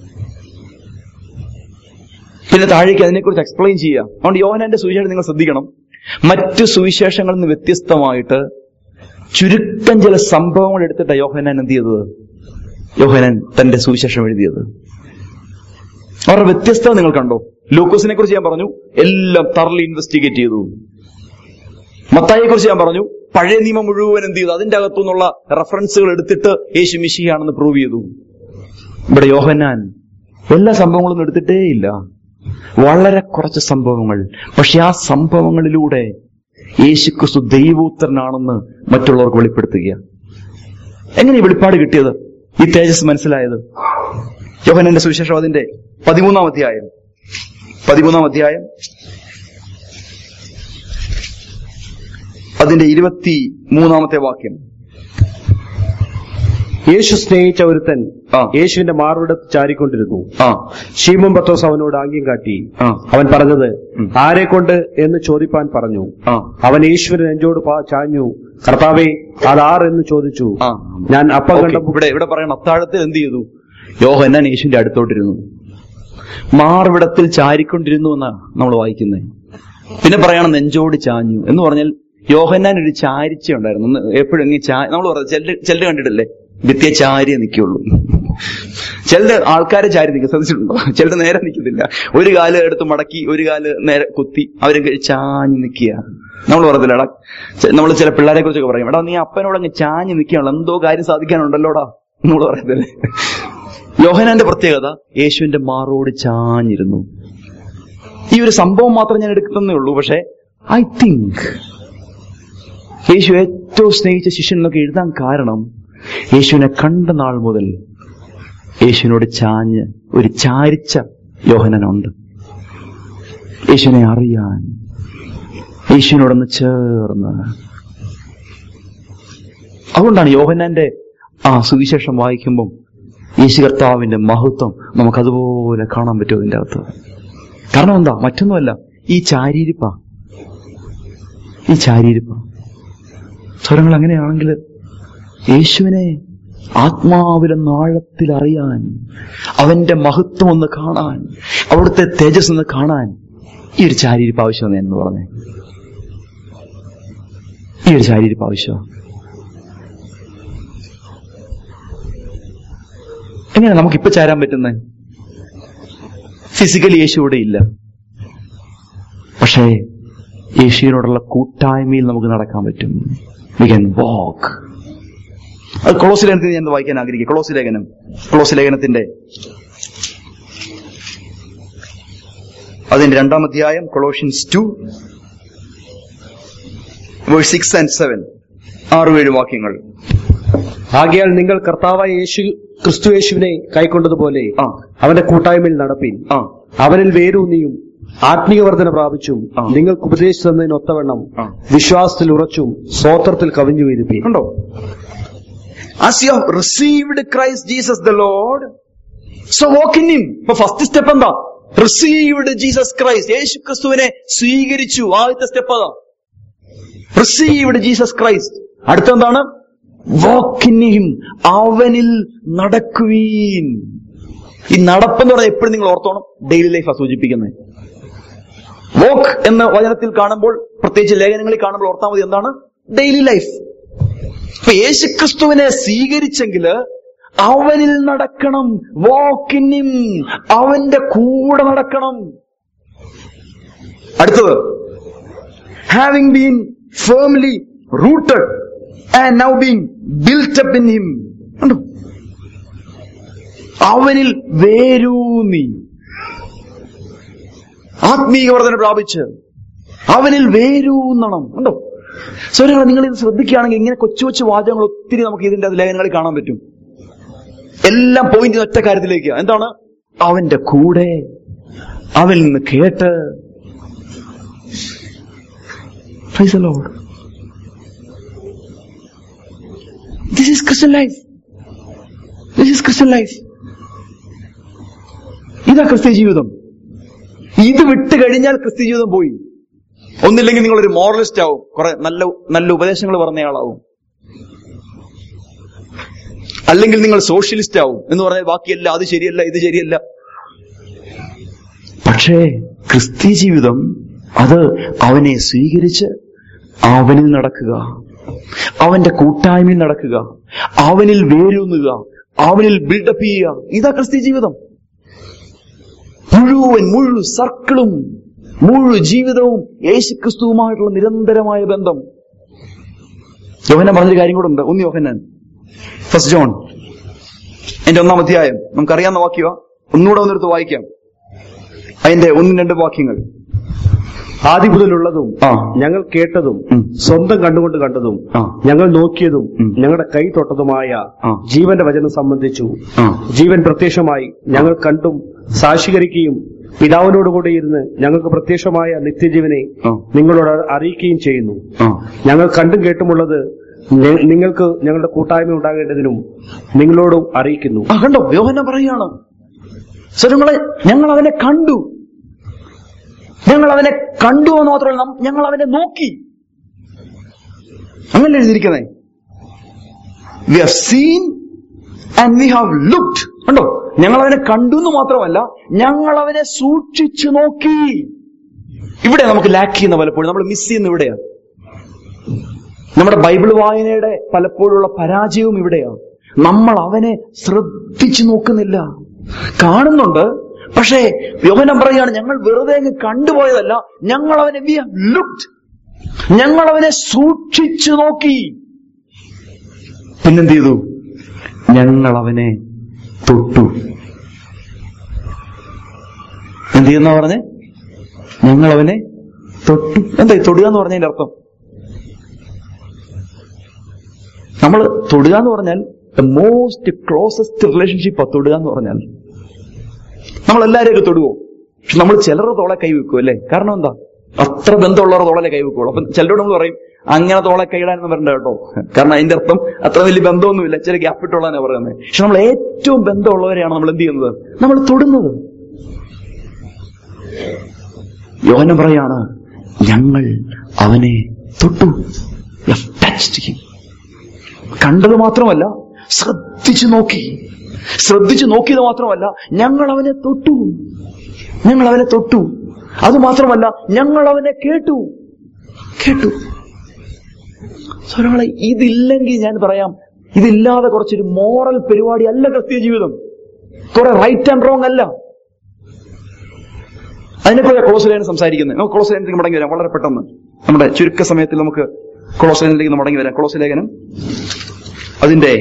പിന്നെ താഴേക്ക് അതിനെക്കുറിച്ച് എക്സ്പ്ലെയിൻ ചെയ്യുക അതുകൊണ്ട് യോഹനാന്റെ സുവിശേഷം നിങ്ങൾ ശ്രദ്ധിക്കണം മറ്റു സുവിശേഷങ്ങളിൽ നിന്ന് വ്യത്യസ്തമായിട്ട് ചുരുക്കം ചില സംഭവങ്ങൾ എടുത്തിട്ട് യോഹനാൻ എന്ത് ചെയ്തത് യോഹനാൻ തന്റെ സുവിശേഷം എഴുതിയത് അവരുടെ വ്യത്യസ്തത നിങ്ങൾ കണ്ടോ ലൂക്കോസിനെ കുറിച്ച് ഞാൻ പറഞ്ഞു എല്ലാം തറലി ഇൻവെസ്റ്റിഗേറ്റ് ചെയ്തു മത്തായെ കുറിച്ച് ഞാൻ പറഞ്ഞു പഴയ നിയമം മുഴുവൻ എന്ത് ചെയ്തു അതിന്റെ അകത്തുനിന്നുള്ള റെഫറൻസുകൾ എടുത്തിട്ട് യേശു മിശിയാണെന്ന് പ്രൂവ് ചെയ്തു ഇവിടെ യോഹന്നാൻ എല്ലാ സംഭവങ്ങളൊന്നും എടുത്തിട്ടേ ഇല്ല വളരെ കുറച്ച് സംഭവങ്ങൾ പക്ഷെ ആ സംഭവങ്ങളിലൂടെ യേശുക്രിസ്തു ദൈവോത്തരനാണെന്ന് മറ്റുള്ളവർക്ക് വെളിപ്പെടുത്തുക എങ്ങനെ ഈ വെളിപ്പാട് കിട്ടിയത് ഈ തേജസ് മനസ്സിലായത് യോഹനന്റെ സുവിശേഷം അതിന്റെ പതിമൂന്നാം അധ്യായം പതിമൂന്നാം അധ്യായം അതിന്റെ ഇരുപത്തി മൂന്നാമത്തെ വാക്യം യേശു സ്നേഹിച്ച ഒരുത്തൻ ആ. യേശുവിന്റെ മാറിടത്ത് ചാരിക്കൊണ്ടിരുന്നു ആ ഷീമോൻ പത്രോസ് അവനോട് ആംഗ്യം കാട്ടി ആ അവൻ പറഞ്ഞത് ഉം. ആരെ കൊണ്ട് എന്ന് ചോദിപ്പാൻ പറഞ്ഞു ആ അവൻ യേശുവിന് നെഞ്ചോട് പാ- ചാഞ്ഞു കർത്താവേ അതാർ എന്ന് ചോദിച്ചു ആ ഞാൻ അപ്പം ഓക്കേ, കണ്ടപ്പോൾ ഇവിടെ ഇവിടെ പറയണം അത്താഴത്തിൽ എന്ത് ചെയ്തു യോഹന്നാൻ യേശുവിന്റെ അടുത്തോട്ടിരുന്നു മാർവിടത്തിൽ ചാരിക്കൊണ്ടിരുന്നു എന്നാ നമ്മൾ വായിക്കുന്നത് പിന്നെ പറയണം നെഞ്ചോട് ചാഞ്ഞു എന്ന് പറഞ്ഞാൽ യോഹന്നാൻ ഒരു ചാരിച്ച ഉണ്ടായിരുന്നു ഒന്ന് എപ്പോഴും ഇങ്ങനെ ചാ നമ്മൾ പറഞ്ഞു ചില ചിലര് കണ്ടിട്ടില്ലേ ഭിത്തിയെ ചാരിയെ നിൽക്കുള്ളൂ ചിലര് ആൾക്കാരെ ചാരി നിൽക്കും ശ്രദ്ധിച്ചിട്ടുണ്ടോ ചിലര് നേരെ നിൽക്കുന്നില്ല ഒരു കാല് എടുത്ത് മടക്കി ഒരു കാല് നേരെ കുത്തി അവരൊക്കെ ചാഞ്ഞു നിൽക്കുക നമ്മൾ പറയത്തില്ല എടാ നമ്മൾ ചില പിള്ളേരെ കുറിച്ചൊക്കെ പറയും എടാ നീ അപ്പനോട് അങ്ങ് ചാഞ്ഞു നിൽക്കുകയാണല്ലോ എന്തോ കാര്യം സാധിക്കാനുണ്ടല്ലോടാ നമ്മൾ പറയത്തില്ലേ യോഹനാന്റെ പ്രത്യേകത യേശുവിന്റെ മാറോട് ചാഞ്ഞിരുന്നു ഈ ഒരു സംഭവം മാത്രം ഞാൻ എടുക്കുന്നേ ഉള്ളൂ പക്ഷെ ഐ തിങ്ക് യേശു ഏറ്റവും സ്നേഹിച്ച ശിഷ്യൻ എന്നൊക്കെ എഴുതാൻ കാരണം യേശുവിനെ കണ്ട നാൾ മുതൽ യേശുവിനോട് ചാഞ്ഞ് ഒരു ചാരിച്ച യോഹനനുണ്ട് യേശുവിനെ അറിയാൻ യേശുവിനോടൊന്ന് ചേർന്ന് അതുകൊണ്ടാണ് യോഹന്നാന്റെ ആ സുവിശേഷം വായിക്കുമ്പം യേശു കർത്താവിന്റെ മഹത്വം നമുക്ക് അതുപോലെ കാണാൻ പറ്റും അതിന്റെ അകത്ത് കാരണം എന്താ മറ്റൊന്നുമല്ല ഈ ചാരീരിപ്പ ഈ ചാരീരിപ്പ സ്വരങ്ങൾ അങ്ങനെയാണെങ്കിൽ യേശുവിനെ ആത്മാവിലും ആഴത്തിൽ അറിയാൻ അവന്റെ മഹത്വം ഒന്ന് കാണാൻ അവിടുത്തെ തേജസ് ഒന്ന് കാണാൻ ഈ ഒരു ചാരീരിപ്പ് ആവശ്യമെന്ന് എന്ന് പറഞ്ഞേ ഈ ഒരു ചാരീരിപ്പ് ആവശ്യം എങ്ങനെ നമുക്കിപ്പോ ചാരാൻ പറ്റുന്നത് ഫിസിക്കലി യേശു ഇവിടെ ഇല്ല പക്ഷേ യേശുവിനോടുള്ള കൂട്ടായ്മയിൽ നമുക്ക് നടക്കാൻ പറ്റും വി ക്യാൻ വാക്ക് അത് കൊളോസി ലേഖനത്തിൽ ഞാൻ വായിക്കാൻ ആഗ്രഹിക്കുക കൊളോസി ലേഖനം കൊളോസി ലേഖനത്തിന്റെ അതിന്റെ രണ്ടാം അധ്യായം Colossians two verse six and seven ആറ് ഏഴ് വാക്യങ്ങൾ ആകയാൽ നിങ്ങൾ കർത്താവായ യേശു ക്രിസ്തു യേശുവിനെ കൈക്കൊണ്ടതുപോലെ ആ അവന്റെ കൂട്ടായ്മയിൽ നടപ്പിൻ ആ അവനിൽ വേരൂന്നിയും ആത്മീയവർദ്ധന പ്രാപിച്ചും ആ. നിങ്ങൾക്ക് ഉപദേശിച്ചു തന്നതിന് ഒത്തവണ്ണം ആ. വിശ്വാസത്തിൽ ഉറച്ചും സ്വോത്രത്തിൽ കവിഞ്ഞു വീരുപ്പി കണ്ടോ as you received Christ Jesus the Lord so walk in him ഇപ്പൊ ഫസ്റ്റ് സ്റ്റെപ്പ് എന്താ റിസീവ്ഡ് ജീസസ് ക്രൈസ്റ്റ് യേശു ക്രിസ്തുവിനെ സ്വീകരിച്ചു ആദ്യത്തെ സ്റ്റെപ്പ് അതാ റിസീവ്ഡ് ജീസസ് ക്രൈസ്റ്റ് അടുത്തെന്താണ് വാക്ക് ഇൻ ഹിം അവനിൽ നടക്കുവീൻ ഈ നടപ്പെന്ന് പറഞ്ഞാൽ എപ്പോഴും നിങ്ങൾ ഓർത്തോണം ഡെയിലി ലൈഫാ സൂചിപ്പിക്കുന്നത് വോക്ക് എന്ന വചനത്തിൽ കാണുമ്പോൾ പ്രത്യേകിച്ച് ലേഖനങ്ങളിൽ കാണുമ്പോൾ ഓർത്താൽ മതി എന്താണ് ഡെയിലി ലൈഫ് ഇപ്പൊ യേശുക്രിസ്തുവിനെ സ്വീകരിച്ചെങ്കിൽ അവനിൽ നടക്കണം വാക്കിനും അവന്റെ കൂടെ നടക്കണം അടുത്തത് having been firmly rooted and now being built up in him കണ്ടോ അവനിൽ വേരൂന്നി ആത്മീയ വർധന പ്രാപിച്ച് അവനിൽ വേരൂന്നണം കണ്ടോ സ്വരങ്ങൾ നിങ്ങൾ ഇത് ശ്രദ്ധിക്കുകയാണെങ്കിൽ ഇങ്ങനെ കൊച്ചു കൊച്ചു വാചകങ്ങൾ ഒത്തിരി നമുക്ക് ഇതിന്റെ അത് ലേഖനങ്ങളിൽ കാണാൻ പറ്റും എല്ലാം പോയിന്റ് ഒറ്റ കാര്യത്തിലേക്ക് എന്താണ് അവന്റെ കൂടെ അവനിൽ നിന്ന് കേട്ട് Praise the Lord. This is Christian life. This is Christian life. ഇതാ ക്രിസ്ത്യ ജീവിതം ഇത് വിട്ട് കഴിഞ്ഞാൽ ക്രിസ്ത്യ ജീവിതം പോയി ഒന്നില്ലെങ്കിൽ നിങ്ങളൊരു മോറലിസ്റ്റ് ആവും കുറെ നല്ല നല്ല ഉപദേശങ്ങൾ പറഞ്ഞയാളാവും അല്ലെങ്കിൽ നിങ്ങൾ സോഷ്യലിസ്റ്റ് ആവും എന്ന് പറഞ്ഞാൽ ബാക്കിയല്ല അത് ശരിയല്ല ഇത് ശരിയല്ല പക്ഷേ ക്രിസ്ത്യ ജീവിതം അത് അവനെ സ്വീകരിച്ച് അവനിൽ നടക്കുക അവന്റെ കൂട്ടായ്മയിൽ നടക്കുക അവനിൽ വേരൂന്നുക അവനിൽ ബിൽഡപ്പ് ചെയ്യുക ഇതാ ക്രിസ്ത്യ ജീവിതം മുഴുവൻ മുഴു സർക്കിളും മുഴു ജീവിതവും യേശു ക്രിസ്തുവുമായിട്ടുള്ള നിരന്തരമായ ബന്ധം യോഹനാൻ പറഞ്ഞൊരു കാര്യം കൂടെ ഉണ്ട് ഒന്ന് യോഹനാൻ ഫസ്റ്റ് ജോൺ എന്റെ ഒന്നാം അധ്യായം നമുക്കറിയാവുന്ന വാക്യമാ ഒന്നുകൂടെ ഒന്നെടുത്ത് വായിക്കാം അതിന്റെ ഒന്നും രണ്ട് വാക്യങ്ങൾ ആദ്യം മുതലുള്ളതും ആ. ഞങ്ങൾ കേട്ടതും ഉം. സ്വന്തം കണ്ടുകൊണ്ട് കണ്ടതും ആ. ഞങ്ങൾ നോക്കിയതും ഉം. ഞങ്ങളുടെ കൈ തൊട്ടതുമായ ആ. ജീവന്റെ വചനം സംബന്ധിച്ചു ആ ജീവൻ പ്രത്യക്ഷമായി ഞങ്ങൾ കണ്ടും സാക്ഷീകരിക്കുകയും പിതാവിനോടുകൂടെ ഇരുന്ന് ഞങ്ങൾക്ക് പ്രത്യക്ഷമായ നിത്യജീവനെ ആ. നിങ്ങളോട് അറിയിക്കുകയും ചെയ്യുന്നു ആ ഞങ്ങൾ കണ്ടും കേട്ടുമുള്ളത് നി- നിങ്ങൾക്ക് ഞങ്ങളുടെ കൂട്ടായ്മ ഉണ്ടാകേണ്ടതിനും നിങ്ങളോടും അറിയിക്കുന്നു ആ കണ്ടോ യോഹന പറയാണ് സ്വരങ്ങളെ ഞങ്ങൾ അവനെ കണ്ടു ഞങ്ങൾ അവനെ കണ്ടു എന്ന് മാത്രമല്ല നം- ഞങ്ങൾ അവനെ നോക്കി അങ്ങനെ എഴുതിയിരിക്കുന്നേ we have seen and we have looked കണ്ടോ ഞങ്ങൾ അവനെ കണ്ടു എന്ന് മാത്രമല്ല ഞങ്ങൾ അവനെ സൂക്ഷിച്ചു നോക്കി ഇവിടെ നമുക്ക് ലാക്ക് ചെയ്യുന്ന പലപ്പോഴും നമ്മൾ മിസ് ചെയ്യുന്ന ഇവിടെയാണ് നമ്മുടെ ബൈബിൾ വായനയുടെ പലപ്പോഴുള്ള പരാജയവും ഇവിടെയാണ് നമ്മൾ അവനെ ശ്രദ്ധിച്ചു നോക്കുന്നില്ല കാണുന്നുണ്ട് പക്ഷേ യോഹനം പറയാണ് ഞങ്ങൾ വെറുതെ അങ്ങ് കണ്ടുപോയതല്ല ഞങ്ങൾ അവനെ വി ലുക്ഡ് ഞങ്ങൾ അവനെ സൂക്ഷിച്ചു നോക്കി പിന്നെന്ത് ചെയ്തു ഞങ്ങൾ അവനെ തൊട്ടു എന്ത് ചെയ്യുന്ന പറഞ്ഞേ ഞങ്ങൾ അവനെ തൊട്ടു എന്താ ഈ തൊടുക എന്ന് പറഞ്ഞതിന്റെ അർത്ഥം നമ്മൾ തൊടുക എന്ന് പറഞ്ഞാൽ ദ മോസ്റ്റ് ക്ലോസസ്റ്റ് റിലേഷൻഷിപ്പ് തൊടുക എന്ന് പറഞ്ഞാൽ നമ്മൾ എല്ലാവരെയൊക്കെ തൊടുവോ പക്ഷെ നമ്മൾ ചിലരുടെ തോളെ കൈവെക്കും അല്ലേ കാരണം എന്താ അത്ര ബന്ധമുള്ളവരുടെ തോളെ കൈവെക്കുള്ളൂ അപ്പൊ ചിലരോട് നമ്മൾ പറയും അങ്ങനെ തോളെ കൈയിടാനൊന്നും വരണ്ട കേട്ടോ കാരണം അതിന്റെ അർത്ഥം അത്ര വലിയ ബന്ധമൊന്നുമില്ല ചില ഗ്യാപ്പ് ഇട്ടുള്ളതാണ് പറയുന്നത് പക്ഷെ നമ്മൾ ഏറ്റവും ബന്ധമുള്ളവരെയാണ് നമ്മൾ എന്ത് ചെയ്യുന്നത് നമ്മൾ തൊടുന്നത് യോഹനം പറയാണ് ഞങ്ങൾ അവനെ തൊട്ടു ടച്ച്ഡ് ഹിം കണ്ടത് മാത്രമല്ല ശ്രദ്ധിച്ചു നോക്കി ശ്രദ്ധിച്ചു നോക്കിയത് മാത്രമല്ല ഞങ്ങൾ അവനെ തൊട്ടു ഞങ്ങൾ അവനെ തൊട്ടു അത് മാത്രമല്ല ഞങ്ങൾ അവനെ കേട്ടു കേട്ടു സ്വരങ്ങളെ ഇതില്ലെങ്കിൽ ഞാൻ പറയാം ഇതില്ലാതെ കുറച്ചൊരു മോറൽ പരിപാടി അല്ല ക്രിസ്തീയ ജീവിതം കുറെ റൈറ്റ് ആൻഡ് റോങ് അല്ല അതിനെക്കുറിച്ച് ക്ലോസ് സംസാരിക്കുന്നത് നമുക്ക് ക്ലോസ് ലൈനിലേക്ക് മടങ്ങി വരാം വളരെ പെട്ടെന്ന് നമ്മുടെ ചുരുക്ക സമയത്തിൽ നമുക്ക് ക്ലോസ് ലൈനിലേക്ക് മടങ്ങി വരാം ക്ലോസ് ലേഖനം അതിന്റെ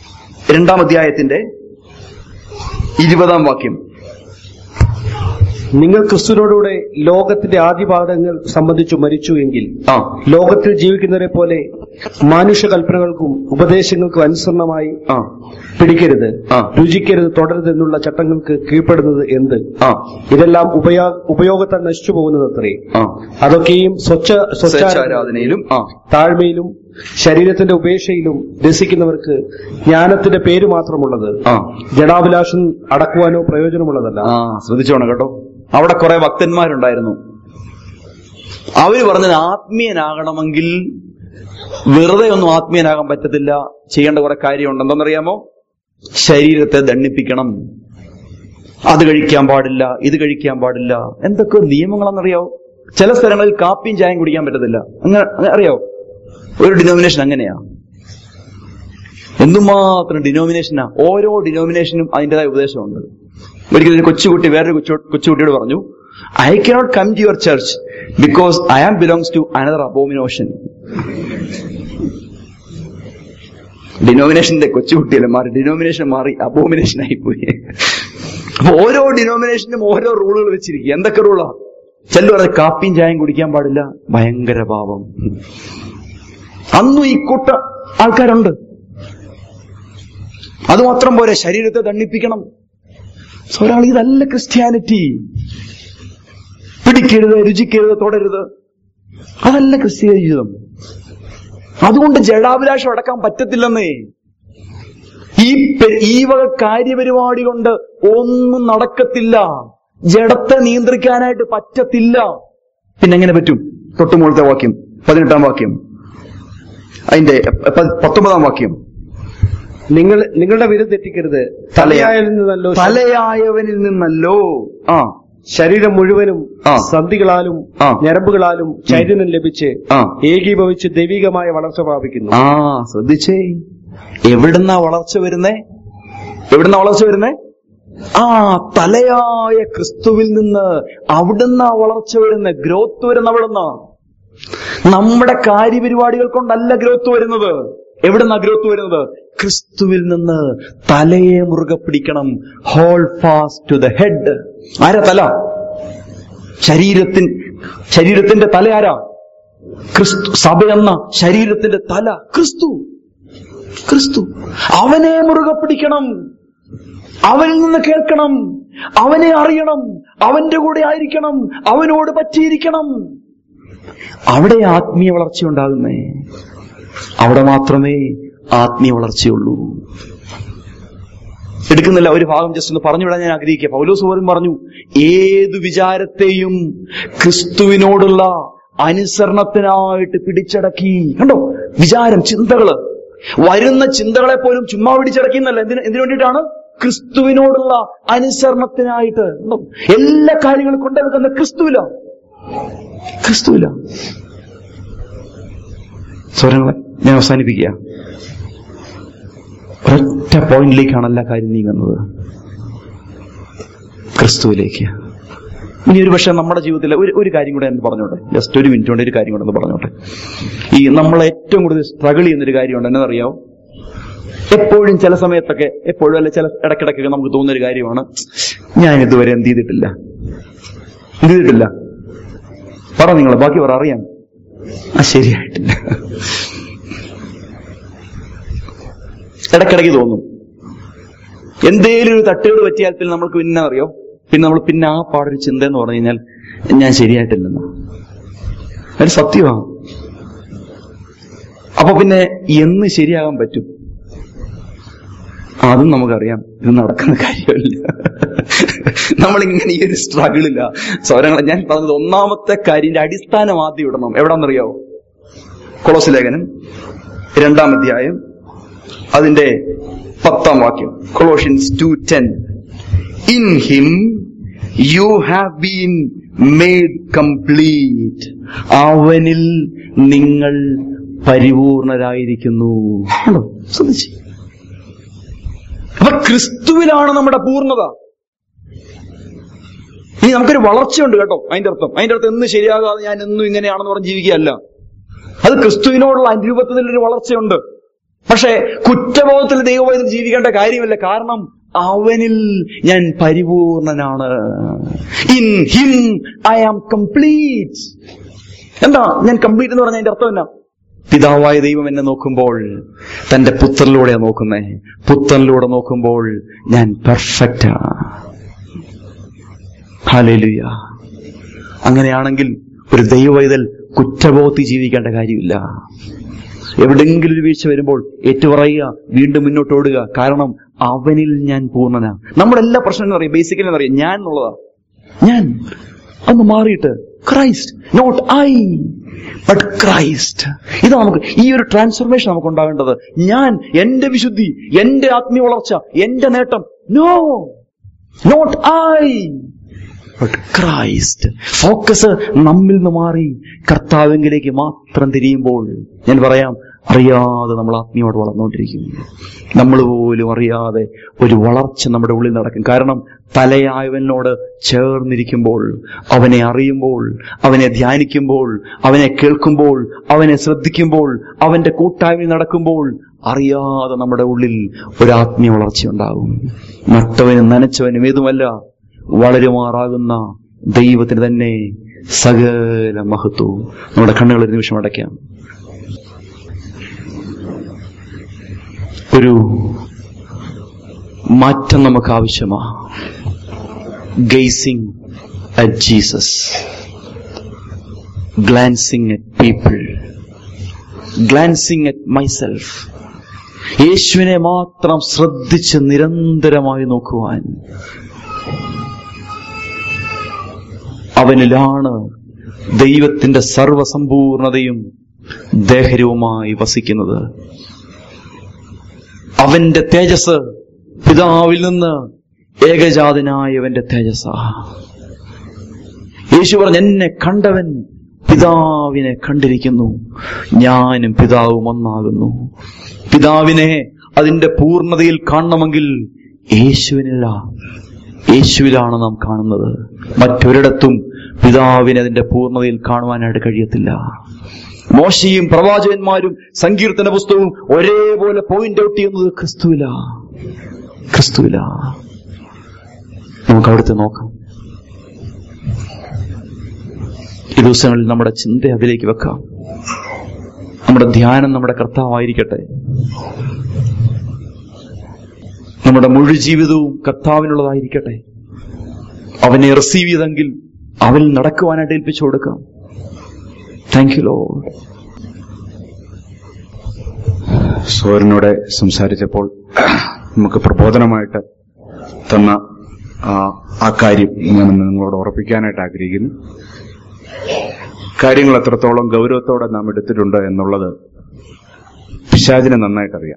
രണ്ടാം അധ്യായത്തിന്റെ ഇരുപതാം വാക്യം നിങ്ങൾ ക്രിസ്തുവിനോടുകൂടെ ലോകത്തിന്റെ ആദ്യപാദങ്ങൾ സംബന്ധിച്ചു മരിച്ചു എങ്കിൽ ആ ലോകത്തിൽ ജീവിക്കുന്നവരെ പോലെ മാനുഷ്യ കൽപ്പനകൾക്കും ഉപദേശങ്ങൾക്കും അനുസരണമായി ആ പിടിക്കരുത് ആ. രുചിക്കരുത് തുടരുത് എന്നുള്ള ചട്ടങ്ങൾക്ക് കീഴ്പ്പെടുന്നത് എന്ത് ആ ഇതെല്ലാം ഉപയോ ഉപയോഗത്താൽ നശിച്ചു പോകുന്നത് അത്രേ ആ അതൊക്കെയും സ്വച്ഛ സ്വച്ഛാരാധന സ്വച്ഛാരാധനയിലും ആ താഴ്മയിലും ശരീരത്തിന്റെ ഉപേക്ഷയിലും രസിക്കുന്നവർക്ക് ജ്ഞാനത്തിന്റെ പേര് മാത്രമുള്ളത് ആ ജഡാഭിലാഷം അടക്കുവാനോ പ്രയോജനമുള്ളതല്ല ആ ശ്രദ്ധിച്ചോണം കേട്ടോ അവിടെ കുറെ ഭക്തന്മാരുണ്ടായിരുന്നു അവര് പറഞ്ഞത് ആത്മീയനാകണമെങ്കിൽ വെറുതെ ഒന്നും ആത്മീയനാകാൻ പറ്റത്തില്ല ചെയ്യേണ്ട കുറെ കാര്യമുണ്ട് എന്തെന്നറിയാമോ ശരീരത്തെ ദണ്ണിപ്പിക്കണം അത് കഴിക്കാൻ പാടില്ല ഇത് കഴിക്കാൻ പാടില്ല എന്തൊക്കെ നിയമങ്ങളാണെന്നറിയാവോ ചില സ്ഥലങ്ങളിൽ കാപ്പിയും ചായയും കുടിക്കാൻ പറ്റത്തില്ല അങ്ങനെ അങ്ങനെ അറിയാവോ ഒരു ഡിനോമിനേഷൻ അങ്ങനെയാ എന്തുമാത്രം ഡിനോമിനേഷനാ ഓരോ ഡിനോമിനേഷനും അതിൻ്റെതായ ഉപദേശമുണ്ട് ഒരിക്കലും ഒരു കൊച്ചുകുട്ടി വേറൊരു കൊച്ചു കൊച്ചുകുട്ടിയോട് പറഞ്ഞു I cannot come to your church because I am belongs to another abomination ഡിനോമിനേഷന്റെ കൊച്ചുകുട്ടിയല്ലേ മാറി ഡിനോമിനേഷൻ മാറി അബോമിനേഷൻ ആയി പോയി അപ്പൊ ഓരോ ഡിനോമിനേഷനും ഓരോ റൂളുകൾ വെച്ചിരിക്കുക എന്തൊക്കെ റൂളാ ചെല്ലു പറഞ്ഞ കാപ്പിയും ചായയും കുടിക്കാൻ പാടില്ല ഭയങ്കര പാപം അന്നും ഈ കൂട്ട ആൾക്കാരുണ്ട് അതുമാത്രം പോരെ ശരീരത്തെ ദണ്ണിപ്പിക്കണം So, ഒരാൾ ഇതല്ല ക്രിസ്ത്യാനിറ്റി പിടിക്കരുത് രുചിക്കരുത് തുടരുത് അതല്ല ക്രിസ്തീയ ജീവിതം അതുകൊണ്ട് ജഡാഭിലാഷം അടക്കാൻ പറ്റത്തില്ലെന്നേ ഈ പെ- ഈ വക കാര്യപരിപാടി കൊണ്ട് ഒന്നും നടക്കത്തില്ല ജഡത്തെ നിയന്ത്രിക്കാനായിട്ട് പറ്റത്തില്ല പിന്നെ എങ്ങനെ പറ്റും തൊട്ടുമുകളത്തെ വാക്യം പതിനെട്ടാം വാക്യം അതിന്റെ പ- പത്തൊമ്പതാം വാക്യം നിങ്ങൾ നിങ്ങളുടെ വിരൽ തെറ്റിക്കരുത് തലയായിൽ നിന്നല്ലോ തലയായവനിൽ നിന്നല്ലോ ആ ശരീരം മുഴുവനും ആ. സന്ധികളാലും ആ. ഞരമ്പുകളാലും ചൈതന്യം ലഭിച്ച് ആ ഏകീഭവിച്ച് ദൈവികമായ വളർച്ച പ്രാപിക്കുന്നു ആ ശ്രദ്ധിച്ചേ എവിടുന്നാ വളർച്ച വരുന്നേ എവിടുന്നാ വളർച്ച വരുന്നേ ആ തലയായ ക്രിസ്തുവിൽ നിന്ന് അവിടുന്ന് വളർച്ച വരുന്ന ഗ്രോത്ത് വരുന്ന അവിടുന്ന് നമ്മുടെ കാര്യപരിപാടികൾ കൊണ്ടല്ല ഗ്രോത്ത് വരുന്നത് എവിടുന്നാ ഗ്രോത്ത് വരുന്നത് ക്രിസ്തുവിൽ നിന്ന് തലയെ മുറുകെ പിടിക്കണം hold fast to the head ആരാ തല ശരീരത്തിൻ ശരീരത്തിന്റെ തല ആരാ ക്രിസ്തു സഭ എന്ന ശരീരത്തിന്റെ തല ക്രിസ്തു ക്രിസ്തു അവനെ മുറുകെ പിടിക്കണം അവനിൽ നിന്ന് കേൾക്കണം അവനെ അറിയണം അവന്റെ കൂടെ ആയിരിക്കണം അവനോട് പറ്റിയിരിക്കണം അവിടെ ആത്മീയ വളർച്ച ഉണ്ടാകുന്നേ അവിടെ മാത്രമേ ആത്മീയ വളർച്ചയുള്ളൂ എടുക്കുന്നില്ല ഒരു ഭാഗം ജസ്റ്റ് ഒന്ന് പറഞ്ഞുവിടാൻ ഞാൻ ആഗ്രഹിക്കുക പൗലോസ് പോലും പറഞ്ഞു ഏതു വിചാരത്തെയും ക്രിസ്തുവിനോടുള്ള അനുസരണത്തിനായിട്ട് പിടിച്ചടക്കി കണ്ടോ വിചാരം ചിന്തകള് വരുന്ന ചിന്തകളെ പോലും ചുമ്മാ പിടിച്ചടക്കിന്നല്ല എന്തിന് എന്തിനു വേണ്ടിയിട്ടാണ് ക്രിസ്തുവിനോടുള്ള അനുസരണത്തിനായിട്ട് കണ്ടോ? എല്ലാ കാര്യങ്ങളും കൊണ്ടുവെക്കുന്ന ക്രിസ്തുവില ക്രിസ്തുവില സ്വരങ്ങളെ ഞാൻ അവസാനിപ്പിക്കുക ഒരൊറ്റ പോയിന്റിലേക്കാണ് എല്ലാ കാര്യം നീങ്ങുന്നത് ക്രിസ്തുവിലേക്ക് ഇനി ഒരു പക്ഷെ നമ്മുടെ ജീവിതത്തിലെ ഒരു ഒരു കാര്യം കൂടെ എന്ന് പറഞ്ഞോട്ടെ ജസ്റ്റ് ഒരു മിനിറ്റ് കൊണ്ട് ഒരു കാര്യം കൂടെ ഒന്ന് പറഞ്ഞോട്ടെ ഈ നമ്മൾ ഏറ്റവും കൂടുതൽ സ്ട്രഗിൾ ചെയ്യുന്നൊരു കാര്യമുണ്ട് എന്നറിയാവോ എപ്പോഴും ചില സമയത്തൊക്കെ എപ്പോഴും അല്ല ചില ഇടയ്ക്കിടയ്ക്കൊക്കെ നമുക്ക് തോന്നുന്ന ഒരു കാര്യമാണ് ഞാൻ ഇതുവരെ എന്ത് ചെയ്തിട്ടില്ല എന്ത് ചെയ്തിട്ടില്ല പറ നിങ്ങൾ ബാക്കി പറ അറിയാം ആ ശരിയായിട്ടില്ല ഇടയ്ക്കിടയ്ക്ക് തോന്നും എന്തേലും ഒരു തട്ടുകൾ പറ്റിയാൽ പിന്നെ നമ്മൾക്ക് പിന്നെ അറിയോ പിന്നെ നമ്മൾ പിന്നെ ആ പാടൊരു ചിന്ത എന്ന് പറഞ്ഞു കഴിഞ്ഞാൽ ഞാൻ ശരിയായിട്ടില്ലെന്ന അത് സത്യമാണ് അപ്പൊ പിന്നെ എന്ന് ശരിയാകാൻ പറ്റും അതും നമുക്കറിയാം ഇത് നടക്കുന്ന കാര്യമല്ല നമ്മളിങ്ങനെ ഈ ഒരു സ്ട്രഗിളില്ല സ്വരങ്ങൾ ഞാൻ പറഞ്ഞത് ഒന്നാമത്തെ കാര്യന്റെ അടിസ്ഥാനം ആദ്യം ഇടണം എവിടാന്നറിയാവോ കൊളോസ് ലേഖനം രണ്ടാം അധ്യായം അതിന്റെ പത്താം വാക്യം Colossians two ten in him you have been made complete അവനിൽ നിങ്ങൾ പരിപൂർണരായിരിക്കുന്നു ആണോ ശ്രദ്ധിച്ചു അപ്പൊ ക്രിസ്തുവിലാണ് നമ്മുടെ പൂർണ്ണത ഇനി നമുക്കൊരു വളർച്ചയുണ്ട് കേട്ടോ അതിന്റെ അർത്ഥം അതിന്റെ അർത്ഥം എന്ന് ശരിയാകാതെ ഞാൻ എന്നും ഇങ്ങനെയാണെന്ന് പറഞ്ഞ് ജീവിക്കുകയല്ല അത് ക്രിസ്തുവിനോടുള്ള അനുരൂപത്തിൽ ഒരു വളർച്ചയുണ്ട് പക്ഷേ കുറ്റബോധത്തിൽ ദൈവവേദന ജീവിക്കേണ്ട കാര്യമില്ല കാരണം അവനിൽ ഞാൻ പരിപൂർണനാണ് in him I am complete എന്താ ഞാൻ കംപ്ലീറ്റ് എന്ന് പറഞ്ഞ അതിന്റെ അർത്ഥം എന്നാ പിതാവായ ദൈവം എന്നെ നോക്കുമ്പോൾ തന്റെ പുത്രനിലൂടെ നോക്കുന്നേ പുത്രനിലൂടെ നോക്കുമ്പോൾ ഞാൻ പെർഫെക്റ്റ് ഹാലേലുയ അങ്ങനെയാണെങ്കിൽ ഒരു ദൈവവൈതൽ കുറ്റബോധി ജീവിക്കേണ്ട കാര്യമില്ല എവിടെങ്കിലും ഒരു വീഴ്ച വരുമ്പോൾ ഏറ്റുപറയുക വീണ്ടും മുന്നോട്ട് ഓടുക കാരണം അവനിൽ ഞാൻ പൂർണ്ണനാ നമ്മുടെ എല്ലാ പ്രശ്നങ്ങളും അറിയാം ബേസിക്കലി അറിയാം ഞാൻ എന്നുള്ളതാ ഞാൻ ഒന്ന് മാറിയിട്ട് Christ not I but Christ ഇതാ നമുക്ക് ഈ ഒരു ട്രാൻസ്ഫർമേഷൻ നമുക്ക് ഉണ്ടാവേണ്ടത് ഞാൻ എന്റെ വിശുദ്ധി എന്റെ ആത്മീയ വളർച്ച എന്റെ നേട്ടം no not I but Christ focus നമ്മിൽ നിന്ന് മാറി കർത്താവിങ്കിലേക്ക് മാത്രം തിരിയുമ്പോൾ ഞാൻ പറയാം അറിയാതെ നമ്മൾ ആത്മീയോട് വളർന്നുകൊണ്ടിരിക്കും നമ്മൾ പോലും അറിയാതെ ഒരു വളർച്ച നമ്മുടെ ഉള്ളിൽ നടക്കും കാരണം തലയായവനോട് ചേർന്നിരിക്കുമ്പോൾ അവനെ അറിയുമ്പോൾ അവനെ ധ്യാനിക്കുമ്പോൾ അവനെ കേൾക്കുമ്പോൾ അവനെ ശ്രദ്ധിക്കുമ്പോൾ അവന്റെ കൂട്ടായ്മ നടക്കുമ്പോൾ അറിയാതെ നമ്മുടെ ഉള്ളിൽ ഒരു ആത്മീയ വളർച്ച ഉണ്ടാകും നട്ടവനും നനച്ചവനും ഏതുമല്ല വളരുമാറാകുന്ന ദൈവത്തിന് തന്നെ സകല മഹത്വവും നമ്മുടെ കണ്ണുകൾ ഒരു നിമിഷം അടയ്ക്കാം ഒരു മാറ്റം നമുക്ക് ആവശ്യമാ gazing at Jesus glancing at people glancing at myself യേശുവിനെ മാത്രം ശ്രദ്ധിച്ച് നിരന്തരമായി നോക്കുവാൻ അവനിലാണ് ദൈവത്തിന്റെ സർവസമ്പൂർണതയും ദേഹരവുമായി വസിക്കുന്നത് അവന്റെ തേജസ് പിതാവിൽ നിന്ന് ഏകജാതനായവന്റെ തേജസ്സ യേശു പറഞ്ഞ എന്നെ കണ്ടവൻ പിതാവിനെ കണ്ടിരിക്കുന്നു ഞാനും പിതാവും ഒന്നാകുന്നു പിതാവിനെ അതിന്റെ പൂർണ്ണതയിൽ കാണണമെങ്കിൽ യേശുവിനില്ല യേശുവിലാണ് നാം കാണുന്നത് മറ്റൊരിടത്തും പിതാവിനെ അതിന്റെ പൂർണ്ണതയിൽ കാണുവാനായിട്ട് കഴിയത്തില്ല മോശയും പ്രവാചകന്മാരും സങ്കീർത്തന പുസ്തകവും ഒരേപോലെ പോയിന്റ് ഔട്ട് ചെയ്യുന്നത് ക്രിസ്തുവില ക്രിസ്തുവില നമുക്ക് അവിടുത്തെ നോക്കാം ഈ ദിവസങ്ങളിൽ നമ്മുടെ ചിന്ത അതിലേക്ക് വെക്കാം നമ്മുടെ ധ്യാനം നമ്മുടെ കർത്താവായിരിക്കട്ടെ നമ്മുടെ മുഴു ജീവിതവും കർത്താവിനുള്ളതായിരിക്കട്ടെ അവനെ റിസീവ് ചെയ്തെങ്കിൽ അവൻ നടക്കുവാനായിട്ട് ഏൽപ്പിച്ചു കൊടുക്കാം താങ്ക് യു ലോ സോരനോടെ സംസാരിച്ചപ്പോൾ നമുക്ക് പ്രബോധനമായിട്ട് തന്ന ആ, ആ കാര്യം ഞാൻ ഇന്ന് നിങ്ങളോട് ഉറപ്പിക്കാനായിട്ട് ആഗ്രഹിക്കുന്നു കാര്യങ്ങൾ എത്രത്തോളം ഗൗരവത്തോടെ നാം എടുത്തിട്ടുണ്ട് എന്നുള്ളത് പിശാചിനെ നന്നായിട്ടറിയാം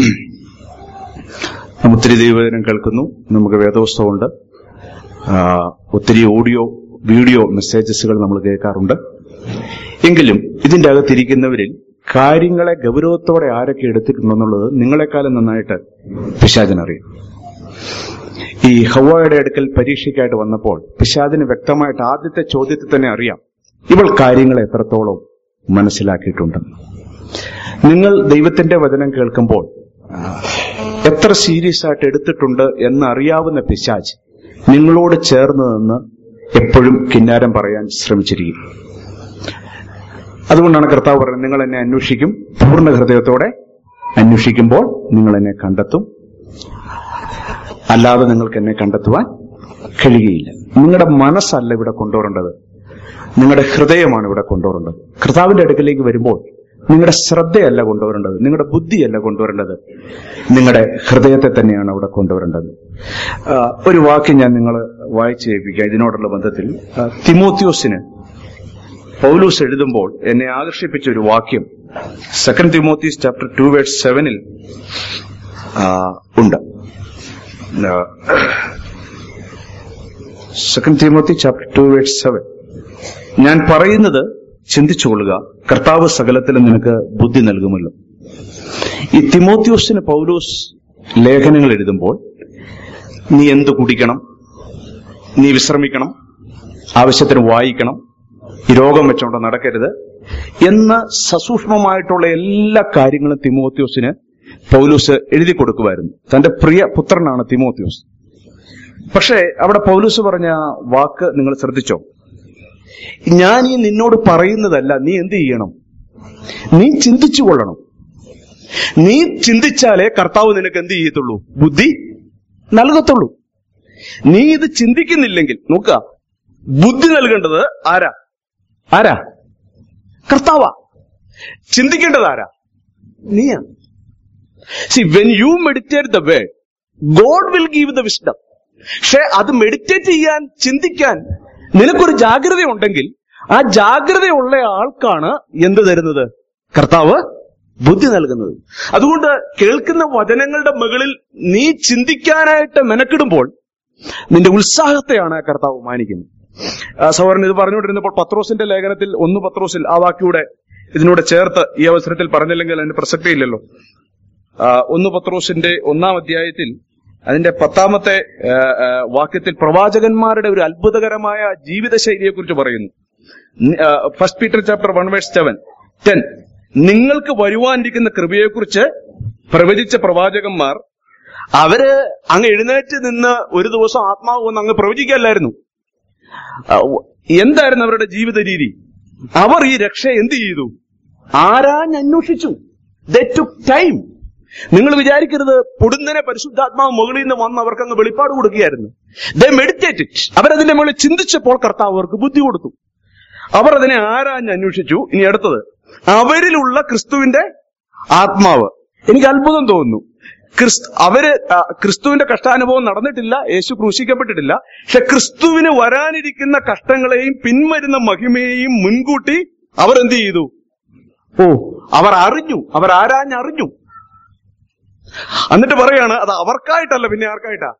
നാം ഒത്തിരി ദൈവവചനം കേൾക്കുന്നു നമുക്ക് വേദോത്സവമുണ്ട് ആ, ഒത്തിരി ഓഡിയോ വീഡിയോ മെസ്സേജസുകൾ നമ്മൾ കേൾക്കാറുണ്ട് എങ്കിലും ഇതിന്റെ അകത്തിരിക്കുന്നവരിൽ കാര്യങ്ങളെ ഗൗരവത്തോടെ ആരൊക്കെ എടുത്തിട്ടുണ്ടെന്നുള്ളത് നിങ്ങളെക്കാളും നന്നായിട്ട് പിശാചിനറിയാം ഈ ഹവായുടെ അടുക്കൽ പരീക്ഷയ്ക്കായിട്ട് വന്നപ്പോൾ പിശാദിന് വ്യക്തമായിട്ട് ആദ്യത്തെ ചോദ്യത്തിൽ തന്നെ അറിയാം ഇവൾ കാര്യങ്ങളെ എത്രത്തോളം മനസ്സിലാക്കിയിട്ടുണ്ട് നിങ്ങൾ ദൈവത്തിന്റെ വചനം കേൾക്കുമ്പോൾ ആ, എത്ര സീരിയസ് ആയിട്ട് എടുത്തിട്ടുണ്ട് എന്നറിയാവുന്ന പിശാജ് നിങ്ങളോട് ചേർന്ന് നിന്ന് എപ്പോഴും കിന്നാരം പറയാൻ ശ്രമിച്ചിരിക്കും അതുകൊണ്ടാണ് കർത്താവ് പറയുന്നത് നിങ്ങൾ എന്നെ അന്വേഷിക്കും പൂർണ്ണ ഹൃദയത്തോടെ അന്വേഷിക്കുമ്പോൾ നിങ്ങൾ എന്നെ കണ്ടെത്തും അല്ലാതെ നിങ്ങൾക്ക് എന്നെ കണ്ടെത്തുവാൻ കഴിയുകയില്ല നിങ്ങളുടെ മനസ്സല്ല ഇവിടെ കൊണ്ടുവരേണ്ടത് നിങ്ങളുടെ ഹൃദയമാണ് ഇവിടെ കൊണ്ടുവരേണ്ടത് കർത്താവിന്റെ അടുക്കലേക്ക് വരുമ്പോൾ നിങ്ങളുടെ ശ്രദ്ധയല്ല കൊണ്ടുവരേണ്ടത് നിങ്ങളുടെ ബുദ്ധിയല്ല കൊണ്ടുവരേണ്ടത് നിങ്ങളുടെ ഹൃദയത്തെ തന്നെയാണ് അവിടെ കൊണ്ടുവരേണ്ടത് ആ, ഒരു വാക്യം ഞാൻ നിങ്ങൾ വായിച്ചു കേൾപ്പിക്കാം ഇതിനോടുള്ള ബന്ധത്തിൽ ആ, തിമോത്യോസിന് പൗലൂസ് എഴുതുമ്പോൾ എന്നെ ആകർഷിപ്പിച്ച ഒരു വാക്യം second Timothy chapter two verse സെവനിൽ ഉണ്ട് second Timothy chapter two verse seven ഞാൻ പറയുന്നത് ചിന്തിച്ചുകൊള്ളുക കർത്താവ് സകലത്തിലും നിനക്ക് ബുദ്ധി നൽകുമല്ലോ ഈ തിമോത്യോസിന് പൗലോസ് ലേഖനങ്ങൾ എഴുതുമ്പോൾ നീ എന്ത് കുടിക്കണം നീ വിശ്രമിക്കണം ആവശ്യത്തിന് വായിക്കണം ഈ രോഗം വെച്ചുകൊണ്ട് നടക്കരുത് എന്ന് സസൂക്ഷ്മമായിട്ടുള്ള എല്ലാ കാര്യങ്ങളും തിമോത്യോസിന് പൗലൂസ് എഴുതി കൊടുക്കുമായിരുന്നു തന്റെ പ്രിയ പുത്രനാണ് തിമോത്യോസ് പക്ഷേ അവിടെ പൗലൂസ് പറഞ്ഞ വാക്ക് നിങ്ങൾ ശ്രദ്ധിച്ചോ ഞാൻ ഈ നിന്നോട് പറയുന്നതല്ല നീ എന്ത് ചെയ്യണം നീ ചിന്തിച്ചു കൊള്ളണം നീ ചിന്തിച്ചാലേ കർത്താവ് നിനക്ക് എന്ത് ചെയ്യത്തുള്ളൂ ബുദ്ധി നൽകത്തുള്ളൂ നീ ഇത് ചിന്തിക്കുന്നില്ലെങ്കിൽ നോക്കുക ബുദ്ധി നൽകേണ്ടത് ആരാ ആരാ കർത്താവാ ചിന്തിക്കേണ്ടത് ആരാ നീയാ see when you meditate the word God will give the wisdom പക്ഷെ അത് മെഡിറ്റേറ്റ് ചെയ്യാൻ ചിന്തിക്കാൻ നിനക്കൊരു ജാഗ്രത ഉണ്ടെങ്കിൽ ആ ജാഗ്രതയുള്ള ആൾക്കാണ് എന്ത് തരുന്നത് കർത്താവ് ബുദ്ധി നൽകുന്നത് അതുകൊണ്ട് കേൾക്കുന്ന വചനങ്ങളുടെ മുകളിൽ നീ ചിന്തിക്കാനായിട്ട് മെനക്കിടുമ്പോൾ നിന്റെ ഉത്സാഹത്തെയാണ് കർത്താവ് മാനിക്കുന്നത് ആ, സഹോദരൻ ഇത് പറഞ്ഞുകൊണ്ടിരുന്നപ്പോൾ പത്രോസിന്റെ ലേഖനത്തിൽ ഒന്ന് പത്രോസിൽ ആ വാക്കിയുടെ ഇതിനൂടെ ചേർത്ത് ഈ അവസരത്തിൽ പറഞ്ഞില്ലെങ്കിൽ അതിന് പ്രസക്തിയില്ലല്ലോ ആ, ഒന്ന് പത്രോസിന്റെ ഒന്നാം അധ്യായത്തിൽ അതിന്റെ പത്താമത്തെ ആ, ആ, വാക്യത്തിൽ പ്രവാചകന്മാരുടെ ഒരു അത്ഭുതകരമായ ജീവിതശൈലിയെ കുറിച്ച് പറയുന്നു first Peter chapter one verse seven ten നിങ്ങൾക്ക് വരുവാനിരിക്കുന്ന കൃപയെക്കുറിച്ച് പ്രവചിച്ച പ്രവാചകന്മാർ അവര് അങ്ങ് എഴുന്നേറ്റ് നിന്ന് ഒരു ദിവസം ആത്മാവ് വന്ന് അങ്ങ് പ്രവചിക്കല്ലായിരുന്നു ആ, ഉ- എന്തായിരുന്നു അവരുടെ ജീവിത രീതി അവർ ഈ രക്ഷ എന്ത് ചെയ്തു ആരാഞ്ഞന്വേഷിച്ചു ദ ടുക്ക് ടൈം നിങ്ങൾ വിചാരിക്കരുത് പൊടുന്നനെ പരിശുദ്ധാത്മാവ് മുകളിൽ നിന്ന് വന്ന് അവർക്ക് അങ്ങ് വെളിപ്പാട് കൊടുക്കുകയായിരുന്നു ദ മെഡിറ്റേറ്റ് അവരതിന്റെ മുകളിൽ ചിന്തിച്ചപ്പോൾ കർത്താവ് അവർക്ക് ബുദ്ധി കൊടുത്തു അവർ അതിനെ ആരാഞ്ഞ് അന്വേഷിച്ചു ഇനി അടുത്തത് അവരിലുള്ള ക്രിസ്തുവിന്റെ ആത്മാവ് എനിക്ക് അത്ഭുതം തോന്നുന്നു ക്രിസ്തു അവര് ആ, ക്രിസ്തുവിന്റെ കഷ്ടാനുഭവം നടന്നിട്ടില്ല യേശു ക്രൂശിക്കപ്പെട്ടിട്ടില്ല പക്ഷെ ക്രിസ്തുവിന് വരാനിരിക്കുന്ന കഷ്ടങ്ങളെയും പിൻവരുന്ന മഹിമയെയും മുൻകൂട്ടി അവർ എന്ത് ചെയ്തു ഓ അവർ അറിഞ്ഞു അവർ ആരാഞ്ഞറിഞ്ഞു എന്നിട്ട് പറയാണ് അത് അവർക്കായിട്ടല്ല പിന്നെ ആർക്കായിട്ടാ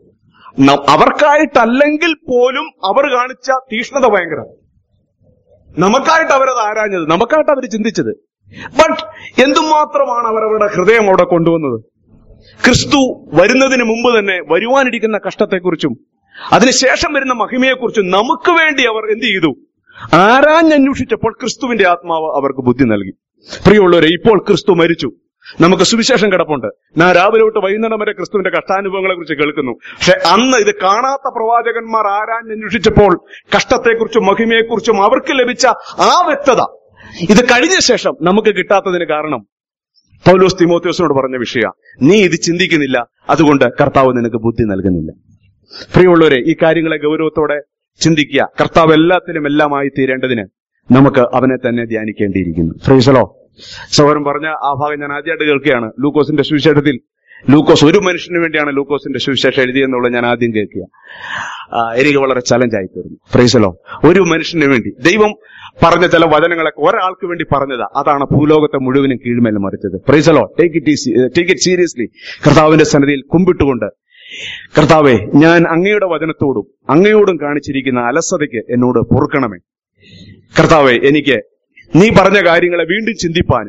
ന- അവർക്കായിട്ടല്ലെങ്കിൽ പോലും അവർ കാണിച്ച തീഷ്ണത ഭയങ്കര നമുക്കായിട്ട് അവരത് ആരാഞ്ഞത് നമുക്കായിട്ട് അവർ ചിന്തിച്ചത് ബട്ട് എന്തുമാത്രമാണ് അവർ അവരുടെ ഹൃദയം അവിടെ കൊണ്ടുവന്നത് ക്രിസ്തു വരുന്നതിന് മുമ്പ് തന്നെ വരുവാനിരിക്കുന്ന കഷ്ടത്തെക്കുറിച്ചും അതിനുശേഷം വരുന്ന മഹിമയെക്കുറിച്ചും നമുക്ക് വേണ്ടി അവർ എന്ത് ചെയ്തു ആരാഞ്ഞന്വേഷിച്ചപ്പോൾ ക്രിസ്തുവിന്റെ ആത്മാവ് അവർക്ക് ബുദ്ധി നൽകി പ്രിയമുള്ളവരെ ഇപ്പോൾ ക്രിസ്തു മരിച്ചു നമുക്ക് സുവിശേഷം കിടപ്പുണ്ട് ഞാൻ രാവിലെ തൊട്ട് വൈകുന്നേരം വരെ ക്രിസ്തുവിന്റെ കഷ്ടാനുഭവങ്ങളെ കുറിച്ച് കേൾക്കുന്നു പക്ഷെ അന്ന് ഇത് കാണാത്ത പ്രവാചകന്മാർ ആരാഞ്ഞന്വേഷിച്ചപ്പോൾ കഷ്ടത്തെക്കുറിച്ചും മഹിമയെക്കുറിച്ചും അവർക്ക് ലഭിച്ച ആ വ്യക്തത ഇത് കഴിഞ്ഞ ശേഷം നമുക്ക് കിട്ടാത്തതിന് കാരണം പൗലോസ് തിമോത്യോസിനോട് പറഞ്ഞ വിഷയ നീ ഇത് ചിന്തിക്കുന്നില്ല അതുകൊണ്ട് കർത്താവ് നിനക്ക് ബുദ്ധി നൽകുന്നില്ല പ്രിയമുള്ളവരെ ഈ കാര്യങ്ങളെ ഗൗരവത്തോടെ ചിന്തിക്കുക കർത്താവ് എല്ലാത്തിലും എല്ലാമായി തീരേണ്ടതിന് നമുക്ക് അവനെ തന്നെ ധ്യാനിക്കേണ്ടിയിരിക്കുന്നു ഫ്രീസലോ സൗരം പറഞ്ഞ ആ ഭാഗം ഞാൻ ആദ്യമായിട്ട് കേൾക്കുകയാണ് ലൂക്കോസിന്റെ സുവിശേഷത്തിൽ ലൂക്കോസ് ഒരു മനുഷ്യന് വേണ്ടിയാണ് ലൂക്കോസിന്റെ സുവിശേഷം എഴുതിയെന്നുള്ളത് ഞാൻ ആദ്യം കേൾക്കുക ആ, എനിക്ക് വളരെ ചലഞ്ചായി തീർന്നു ഫ്രീസലോ ഒരു മനുഷ്യന് വേണ്ടി ദൈവം പറഞ്ഞ ചില വചനങ്ങളൊക്കെ ഒരാൾക്ക് വേണ്ടി പറഞ്ഞതാ അതാണ് ഭൂലോകത്തെ മുഴുവനും കീഴ്മേൽ മറിച്ചത് ഫ്രീസലോ take it take it seriously കർത്താവിന്റെ സന്നിധിയിൽ കുമ്പിട്ടുകൊണ്ട് കർത്താവെ ഞാൻ അങ്ങയുടെ വചനത്തോടും അങ്ങയോടും കാണിച്ചിരിക്കുന്ന അലസതയ്ക്ക് എന്നോട് പൊറുക്കണമേ കർത്താവെ എനിക്ക് നീ പറഞ്ഞ കാര്യങ്ങളെ വീണ്ടും ചിന്തിപ്പാനും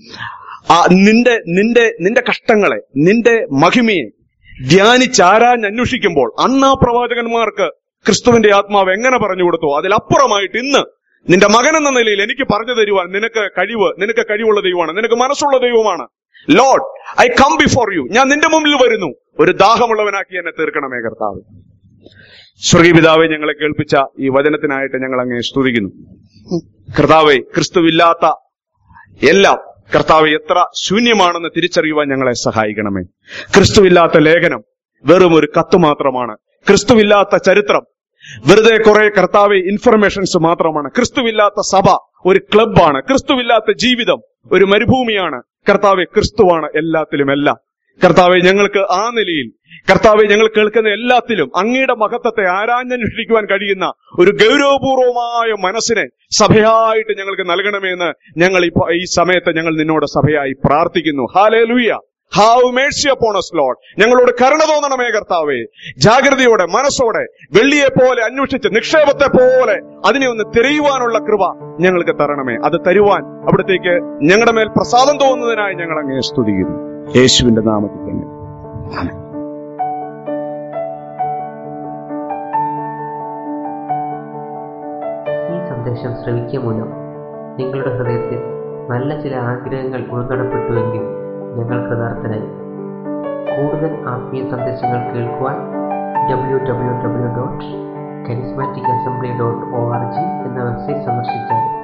ആ നിന്റെ നിന്റെ നിന്റെ കഷ്ടങ്ങളെ നിന്റെ മഹിമയെ ധ്യാനിച്ചാരാഞ്ഞ് അന്വേഷിക്കുമ്പോൾ അന്ന് ആ പ്രവാചകന്മാർക്ക് ക്രിസ്തുവിന്റെ ആത്മാവ് എങ്ങനെ പറഞ്ഞു കൊടുത്തു അതിലപ്പുറമായിട്ട് ഇന്ന് നിന്റെ മകൻ എന്ന നിലയിൽ എനിക്ക് പറഞ്ഞു തരുവാൻ നിനക്ക് കഴിവ് നിനക്ക് കഴിവുള്ള ദൈവമാണ് നിനക്ക് മനസ്സുള്ള ദൈവമാണ് Lord I come before you ഞാൻ നിന്റെ മുമ്പിൽ വരുന്നു ഒരു ദാഹമുള്ളവനാക്കി എന്നെ തീർക്കണമേ കർത്താവ് സ്വർഗീയ പിതാവെ ഞങ്ങളെ കേൾപ്പിച്ച ഈ വചനത്തിനായിട്ട് ഞങ്ങൾ അങ്ങേ സ്തുതിക്കുന്നു കർത്താവെ ക്രിസ്തുവില്ലാത്ത എല്ലാം കർത്താവ് എത്ര ശൂന്യമാണെന്ന് തിരിച്ചറിയുവാൻ ഞങ്ങളെ സഹായിക്കണമേ ക്രിസ്തുവില്ലാത്ത ലേഖനം വെറും ഒരു കത്ത് മാത്രമാണ് ക്രിസ്തുവില്ലാത്ത ചരിത്രം വെറുതെ കുറെ കർത്താവ് ഇൻഫർമേഷൻസ് മാത്രമാണ് ക്രിസ്തുവില്ലാത്ത സഭ ഒരു ക്ലബാണ് ക്രിസ്തുവില്ലാത്ത ജീവിതം ഒരു മരുഭൂമിയാണ് കർത്താവെ ക്രിസ്തുവാണ് എല്ലാത്തിലും എല്ലാം കർത്താവെ ഞങ്ങൾക്ക് ആ നിലയിൽ കർത്താവെ ഞങ്ങൾ കേൾക്കുന്ന എല്ലാത്തിലും അങ്ങയുടെ മഹത്വത്തെ ആരാഞ്ഞന്വേഷിക്കുവാൻ കഴിയുന്ന ഒരു ഗൗരവപൂർവമായ മനസ്സിനെ സഭയായിട്ട് ഞങ്ങൾക്ക് നൽകണമെന്ന് ഞങ്ങൾ ഇപ്പൊ ഈ സമയത്ത് ഞങ്ങൾ നിന്നോട് സഭയായി പ്രാർത്ഥിക്കുന്നു hallelujah have mercy upon us Lord ഞങ്ങളോട് കരുണ തോന്നണമേ കർത്താവേ ജാഗ്രതയോടെ മനസ്സോടെ വെള്ളിയെ പോലെ അന്വേഷിച്ച് നിക്ഷേപത്തെ പോലെ അതിനെ ഒന്ന് തിരയുവാനുള്ള കൃപ ഞങ്ങൾക്ക് തരണമേ അത് തരുവാൻ അവിടത്തേക്ക് ഞങ്ങളുടെ മേൽ പ്രസാദം തോന്നുന്നതിനായി ഞങ്ങൾ അങ്ങേ സ്തുതിക്കുന്നു യേശുവിന്റെ നാമത്തിൽ തന്നെ ആമേൻ. ഈ സന്ദേശം ശ്രവിക്കുക മൂലം നിങ്ങളുടെ ഹൃദയത്തിൽ നല്ല ചില ആഗ്രഹങ്ങൾ ഉൾനടപ്പെട്ടുവെങ്കിൽ ഞങ്ങൾ കൃതാർത്ഥനായി കൂടുതൽ ആത്മീയ സന്ദേശങ്ങൾ കേൾക്കുവാൻ W W W dot charismatic assembly dot O R G എന്ന വെബ്സൈറ്റ് സന്ദർശിച്ചാൽ